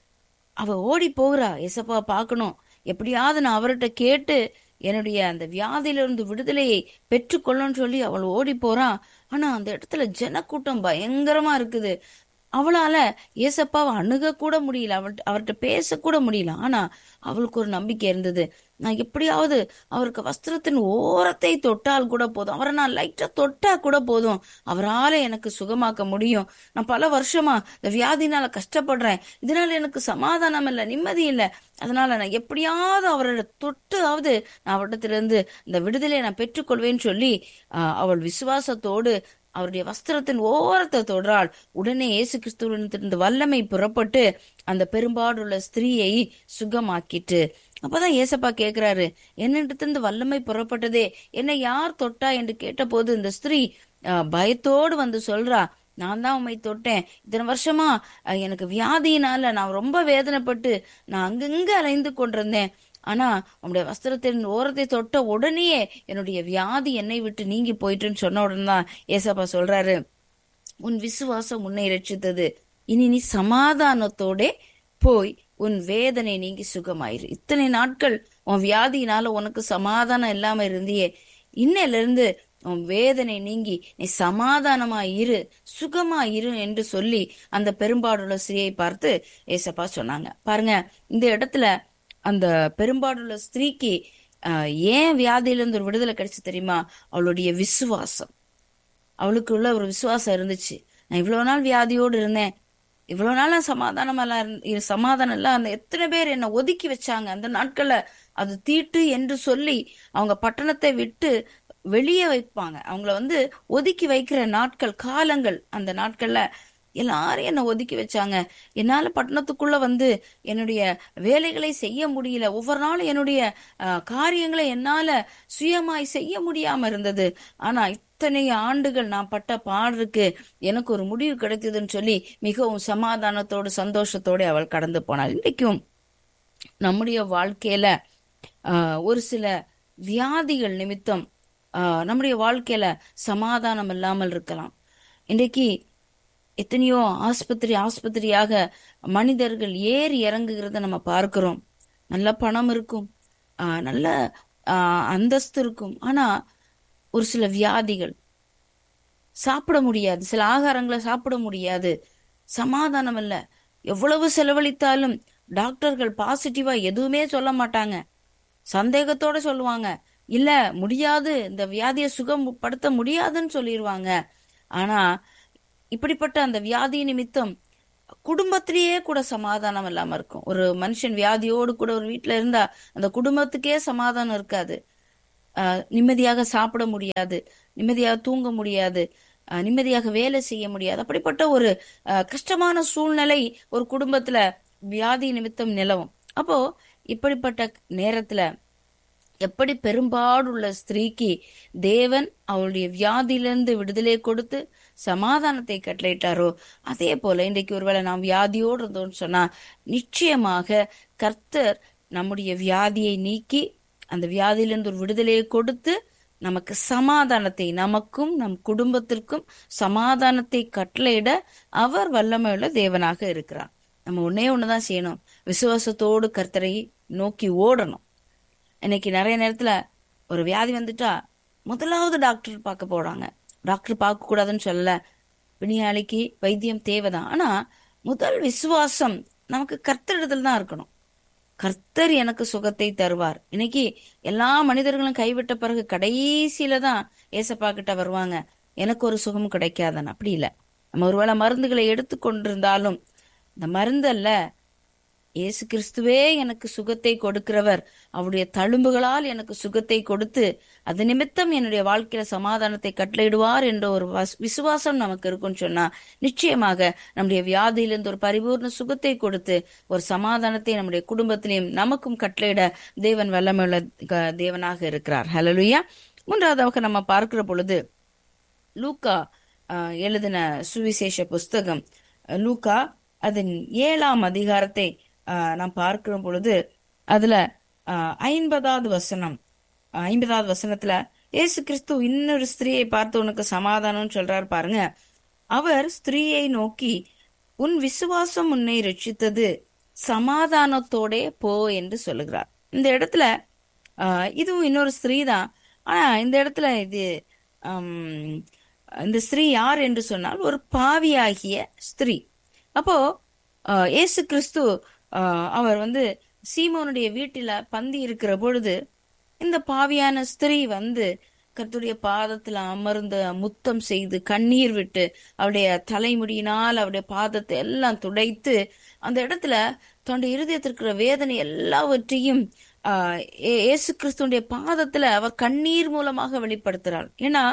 Speaker 4: அவ ஓடி போகிறா ஏசப்பா பார்க்கணும் எப்படியாவது நான் அவர்கிட்ட கேட்டு என்னுடைய அந்த வியாதியிலிருந்து விடுதலையை பெற்றுக்கொள்ளணும்னு சொல்லி அவள் ஓடி போறா ஆனா அந்த இடத்துல ஜனக்கூட்டம் பயங்கரமா இருக்குது அவளால ஏசப்பாவை அணுக கூட முடியல அவள் அவர்கிட்ட பேச கூட முடியல ஆனா அவளுக்கு ஒரு நம்பிக்கை இருந்தது நான் எப்படியாவது அவருக்கு வஸ்திரத்தின் ஓரத்தை தொட்டால் கூட போதும் அவரை நான் லைட்டா தொட்டா கூட போதும் அவரால எனக்கு சுகமாக்க முடியும் நான் பல வருஷமா இந்த வியாதினால கஷ்டப்படுறேன் இதனால எனக்கு சமாதானம் இல்லை நிம்மதி இல்லை அதனால நான் எப்படியாவது அவரோட தொட்டாவது நான் அவரிடத்திலிருந்து இந்த விடுதலையை நான் பெற்றுக்கொள்வேன்னு சொல்லி ஆஹ், அவள் விசுவாசத்தோடு அவருடைய வஸ்திரத்தின் ஓரத்தை தொடுறாள் உடனே இயேசு கிறிஸ்துவிலிருந்து வல்லமை புறப்பட்டு அந்த பெரும்பாடுள்ள ஸ்திரீயை சுகமாக்கிட்டு அப்பதான் ஏசப்பா கேக்குறாரு என்னிடத்திலிருந்து வல்லமை புறப்பட்டதே என்னை யார் தொட்டா என்று கேட்டபோது இந்த ஸ்திரீ ஆஹ், பயத்தோடு வந்து சொல்றா நான் தான் உண்மை தொட்டேன் இத்தனை வருஷமா அஹ், எனக்கு வியாதியினால நான் ரொம்ப வேதனைப்பட்டு நான் அங்கங்க அலைந்து கொண்டிருந்தேன் ஆனா உங்களுடைய வஸ்திரத்தின் ஓரத்தை தொட்ட உடனேயே என்னுடைய வியாதி என்னை விட்டு நீங்கி போயிட்டுன்னு சொன்ன உடனே தான் ஏசப்பா சொல்றாரு உன் விசுவாசம் உன்னை ரட்சித்தது இனி நீ சமாதானத்தோட போய் உன் வேதனை நீங்கி சுகமாயிரு இத்தனை நாட்கள் உன் வியாதியினால உனக்கு சமாதானம் இல்லாம இருந்தியே இன்னையில இருந்து உன் வேதனை நீங்கி நீ சமாதானமா இரு சுகமா இரு என்று சொல்லி அந்த பெரும்பாடுள்ள ஸ்திரீயை பார்த்து ஏசப்பா சொன்னாங்க பாருங்க இந்த இடத்துல அந்த பெரும்பாடுள்ள ஸ்திரீக்கு ஆஹ், ஏன் வியாதியிலிருந்து ஒரு விடுதலை கிடைச்சு தெரியுமா அவளுடைய விசுவாசம் அவளுக்கு உள்ள ஒரு விசுவாசம் இருந்துச்சு நான் இவ்வளவு நாள் வியாதியோடு இருந்தேன் இவ்வளவு நாள் நான் சமாதானம் எல்லாம் இருந்த- இரு- சமாதானம் எல்லாம் அந்த எத்தனை பேர் என்னை ஒதுக்கி வச்சாங்க அந்த நாட்கள்ல அது தீட்டு என்று சொல்லி அவங்க பட்டணத்தை விட்டு வெளியே வைப்பாங்க அவங்கள வந்து ஒதுக்கி வைக்கிற நாட்கள் காலங்கள் அந்த நாட்கள்ல எல்லாரும் என்னை ஒதுக்கி வச்சாங்க என்னால பட்டணத்துக்குள்ள வந்து என்னுடைய வேலைகளை செய்ய முடியல ஒவ்வொரு நாளும் என்னுடைய அஹ், காரியங்களை என்னால சுயமாய் செய்ய முடியாம இருந்தது ஆனா இத்தனை ஆண்டுகள் நான் பட்ட பாடுக்கு எனக்கு ஒரு முடிவு கிடைத்ததுன்னு சொல்லி மிகவும் சமாதானத்தோடு சந்தோஷத்தோடு அவள் கடந்து போனாள் இன்றைக்கும் நம்முடைய வாழ்க்கையில ஆஹ், ஒரு சில வியாதிகள் நிமித்தம் ஆஹ், நம்முடைய வாழ்க்கையில சமாதானம் இல்லாமல் இருக்கலாம் இன்றைக்கு எத்தனையோ ஆஸ்பத்திரி ஆஸ்பத்திரியாக மனிதர்கள் ஏறி இறங்குகிறத நம்ம பார்க்கிறோம் நல்ல பணம் இருக்கும் ஆஹ், நல்ல ஆஹ், அந்தஸ்து இருக்கும் ஆனா ஒரு சில வியாதிகள் சாப்பிட முடியாது சில ஆகாரங்களை சாப்பிட முடியாது சமாதானம் இல்ல எவ்வளவு செலவழித்தாலும் டாக்டர்கள் பாசிட்டிவா எதுவுமே சொல்ல மாட்டாங்க சந்தேகத்தோட சொல்லுவாங்க இல்ல முடியாது இந்த வியாதியை சுகப்படுத்த முடியாதுன்னு சொல்லிடுவாங்க ஆனா இப்படிப்பட்ட அந்த வியாதி நிமித்தம் குடும்பத்திலேயே கூட சமாதானம் இல்லாம இருக்கும் ஒரு மனுஷன் வியாதியோடு கூட ஒரு வீட்டுல இருந்தா அந்த குடும்பத்துக்கே சமாதானம் இருக்காது ஆஹ் நிம்மதியாக சாப்பிட முடியாது நிம்மதியாக தூங்க முடியாது ஆஹ் நிம்மதியாக வேலை செய்ய முடியாது அப்படிப்பட்ட ஒரு ஆஹ் கஷ்டமான சூழ்நிலை ஒரு குடும்பத்துல வியாதி நிமித்தம் நிலவும் அப்போ இப்படிப்பட்ட நேரத்துல எப்படி பெரும்பாடுள்ள ஸ்திரீக்கு தேவன் அவளுடைய வியாதியிலிருந்து விடுதலை கொடுத்து சமாதானத்தை கட்டளையிட்டாரோ அதே போல இன்றைக்கு ஒருவேளை நாம் வியாதியோடு இருந்தோம்னு சொன்னா நிச்சயமாக கர்த்தர் நம்முடைய வியாதியை நீக்கி அந்த வியாதியிலிருந்து ஒரு விடுதலையை கொடுத்து நமக்கு சமாதானத்தை நமக்கும் நம் குடும்பத்திற்கும் சமாதானத்தை கட்டளையிட அவர் வல்லமையுள்ள தேவனாக இருக்கிறார் நம்ம ஒன்னே ஒண்ணுதான் செய்யணும் விசுவாசத்தோடு கர்த்தரை நோக்கி ஓடணும் இன்னைக்கு நிறைய நேரத்துல ஒரு வியாதி வந்துட்டா முதலாவது டாக்டர் பார்க்க போறாங்க டாக்டர் பார்க்க கூடாதுன்னு சொல்லல வினியாளிக்கு வைத்தியம் தேவைதான் ஆனா முதல் விசுவாசம் நமக்கு கர்த்தரிடத்துல தான் இருக்கணும் கர்த்தர் எனக்கு சுகத்தை தருவார் இன்னைக்கு எல்லா மனிதர்களும் கைவிட்ட பிறகு கடைசியில தான் ஏசப்பா கிட்ட வருவாங்க எனக்கு ஒரு சுகம் கிடைக்காதன் அப்படி இல்ல நம்ம ஒருவேளை மருந்துகளை எடுத்துக்கொண்டிருந்தாலும் இந்த மருந்தல்ல இயேசு கிறிஸ்துவே எனக்கு சுகத்தை கொடுக்கிறவர் அவருடைய தழும்புகளால் எனக்கு சுகத்தை கொடுத்து அது நிமித்தம் என்னுடைய வாழ்க்கையில சமாதானத்தை கட்டளையிடுவார் என்ற ஒரு வஸ்- விசுவாசம் நமக்கு இருக்கும்னு சொன்னா நிச்சயமாக நம்முடைய வியாதியிலிருந்து ஒரு பரிபூர்ண சுகத்தை கொடுத்து ஒரு சமாதானத்தை நம்முடைய குடும்பத்திலையும் நமக்கும் கட்டளையிட தேவன் வல்லமையுள்ள க- தேவனாக இருக்கிறார் ஹalleluya மூன்றாவதாக நம்ம பார்க்கிற பொழுது லூக்கா ஆஹ், எழுதின சுவிசேஷ புஸ்தகம் அஹ், லூக்கா அதன் ஏழாம் அதிகாரத்தை ஆஹ், நாம் பார்க்கிற பொழுது அதுல ஆஹ், ஐம்பதாவது வசனம் ஆஹ், ஐம்பதாவது வசனத்துல இயேசு கிறிஸ்து இன்னொரு ஸ்திரீயை பார்த்து உனக்கு சமாதானம் சொல்றாரு பாருங்க அவர் ஸ்திரீயை நோக்கி உன் விசுவாசம் உன்னை ரட்சித்தது சமாதானத்தோடே போ என்று சொல்லுகிறார் இந்த இடத்துல ஆஹ், இதுவும் இன்னொரு ஸ்திரீ தான் ஆனா இந்த இடத்துல இது ஆம், இந்த ஸ்திரீ யார் என்று சொன்னால் ஒரு பாவியாகிய ஸ்திரீ அப்போ ஆஹ், இயேசு கிறிஸ்து ஆஹ், அவர் வந்து சீமோனுடைய வீட்டில பந்தி இருக்கிற பொழுது இந்த பாவியான ஸ்திரீ வந்து கர்த்தருடைய பாதத்துல அமர்ந்து முத்தம் செய்து கண்ணீர் விட்டு அவருடைய தலைமுடியினால் அவருடைய பாதத்தை எல்லாம் துடைத்து அந்த இடத்துல தன்னுடைய இருதயத்திற்கு இருக்கிற வேதனை எல்லாவற்றையும் ஆஹ் ஏ- இயேசு கிறிஸ்துடைய பாதத்துல அவர் கண்ணீர் மூலமாக வெளிப்படுத்துறாள் ஏன்னா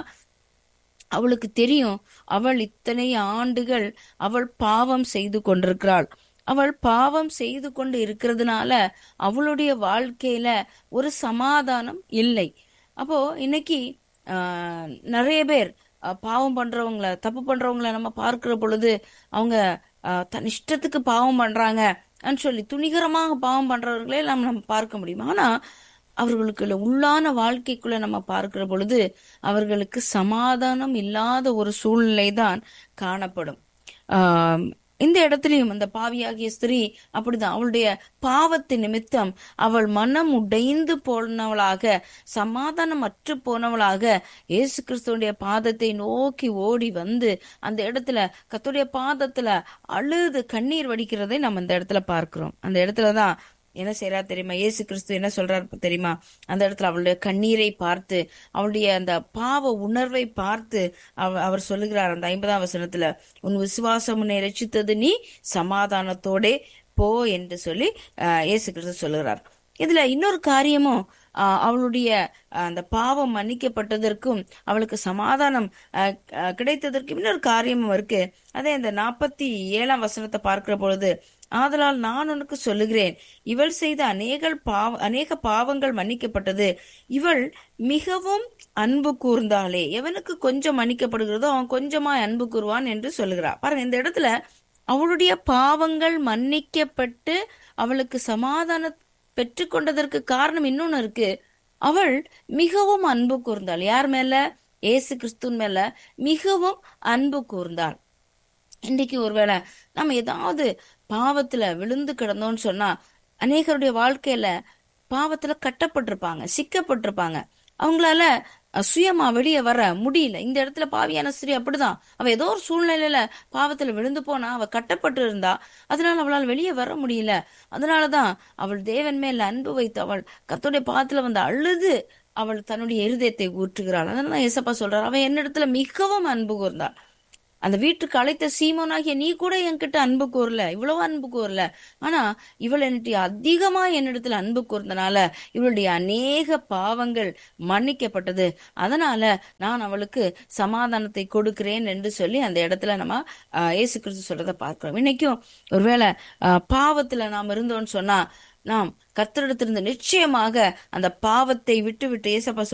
Speaker 4: அவளுக்கு தெரியும் அவள் இத்தனை ஆண்டுகள் அவள் பாவம் செய்து கொண்டிருக்கிறாள் அவள் பாவம் செய்து கொண்டு இருக்கிறதுனால அவளுடைய வாழ்க்கையில ஒரு சமாதானம் இல்லை அப்போ இன்னைக்கு ஆஹ், நிறைய பேர் ஆஹ், பாவம் பண்றவங்கள தப்பு பண்றவங்கள நம்ம பார்க்கிற பொழுது அவங்க ஆஹ், தன் இஷ்டத்துக்கு பாவம் பண்றாங்க ன்னு சொல்லி துணிகரமாக பாவம் பண்றவர்களே நம்ம நம்ம பார்க்க முடியும் ஆனா அவர்களுக்குள்ள உள்ளான வாழ்க்கைக்குள்ள நம்ம பார்க்கிற பொழுது அவர்களுக்கு சமாதானம் இல்லாத ஒரு சூழ்நிலை தான் காணப்படும் ஆம், இந்த இடத்துலயும் அந்த பாவியாகிய ஸ்திரீ அப்படிதான் அவளுடைய பாவத்தின் நிமித்தம் அவள் மனம் உடைந்து போனவளாக சமாதானம் அற்று போனவளாக இயேசு கிறிஸ்துடைய பாதத்தை நோக்கி ஓடி வந்து அந்த இடத்துல கர்த்தருடைய பாதத்துல அழுது கண்ணீர் வடிக்கிறதை நம்ம இந்த இடத்துல பார்க்கிறோம் அந்த இடத்துலதான் என்ன செய்யறா தெரியுமா இயேசு கிறிஸ்து என்ன சொல்றாரு தெரியுமா அந்த இடத்துல அவளுடைய கண்ணீரை பார்த்து அவளுடைய அந்த பாவ உணர்வை பார்த்து அவ அவர் சொல்லுகிறார் அந்த ஐம்பதாம் வசனத்துல உன் விசுவாசம் உன்னை ரட்சித்தது நீ சமாதானத்தோடே போ என்று சொல்லி ஆஹ், இயேசு கிறிஸ்து சொல்லுகிறார் இதுல இன்னொரு காரியமும் ஆஹ், அவளுடைய ஆஹ், அந்த பாவம் மன்னிக்கப்பட்டதற்கும் அவளுக்கு சமாதானம் ஆஹ், ஆஹ், கிடைத்ததற்கும் இன்னொரு காரியமும் இருக்கு அதே இந்த நாற்பத்தி ஏழாம் வசனத்தை பார்க்கிற பொழுது ஆதலால் நான் உனக்கு சொல்லுகிறேன் இவள் செய்த அநேக பாவ அநேக பாவங்கள் மன்னிக்கப்பட்டது இவள் மிகவும் அன்பு கூர்ந்தாளே எவனுக்கு கொஞ்சம் மன்னிக்கப்படுகிறதோ அவன் கொஞ்சமா அன்பு கூறுவான் என்று சொல்லுகிறார் பாருங்க இந்த இடத்துல அவளுடைய பாவங்கள் மன்னிக்கப்பட்டு அவளுக்கு சமாதானம் பெற்றுக்கொண்டதற்கு காரணம் இன்னொன்னு இருக்கு அவள் மிகவும் அன்பு கூர்ந்தாள் யார் மேல ஏசு கிறிஸ்துவின் மேல மிகவும் அன்பு கூர்ந்தாள் இன்னைக்கு ஒருவேளை நம்ம ஏதாவது பாவத்துல விழுந்து கிடந்தோம்னு சொன்னா அநேகருடைய வாழ்க்கையில பாவத்துல கட்டப்பட்டிருப்பாங்க சிக்கப்பட்டிருப்பாங்க அவங்களால அஹ், சுயமா வெளியே வர முடியல இந்த இடத்துல பாவியான ஸ்திரீ அப்படிதான் அவ ஏதோ ஒரு சூழ்நிலையில பாவத்துல விழுந்து போனா அவ கட்டப்பட்டு இருந்தா அதனால அவளால் வெளியே வர முடியல அதனாலதான் அவள் தேவன் மேல் அன்பு வைத்து அவள் கர்த்தருடைய பாதத்துல வந்து அழுது அவள் தன்னுடைய இருதயத்தை ஊற்றுகிறாள் அதனால ஏசப்பா சொல்றார் அவன் என்னிடத்துல மிகவும் அன்பு கூர்ந்தாள் அந்த வீட்டுக்கு அழைத்த சீமோனாகிய நீ கூட என்கிட்ட அன்பு கூறல இவ்வளவு அன்பு கூறல ஆனா இவள் என்கிட்ட அதிகமா என்னிடத்துல அன்பு கூர்ந்தனால இவளுடைய அநேக பாவங்கள் மன்னிக்கப்பட்டது அதனால நான் அவளுக்கு சமாதானத்தை கொடுக்கிறேன் என்று சொல்லி அந்த இடத்துல நம்ம ஆஹ், இயேசு கிறிஸ்து சொல்றதை பார்க்கிறோம் இன்னைக்கும் ஒருவேளை ஆஹ், பாவத்துல நாம் இருந்தோம்னு சொன்னா நாம் கர்த்தரிடத்திலிருந்து நிச்சயமாக அந்த பாவத்தை விட்டு விட்டு ஏசப்பா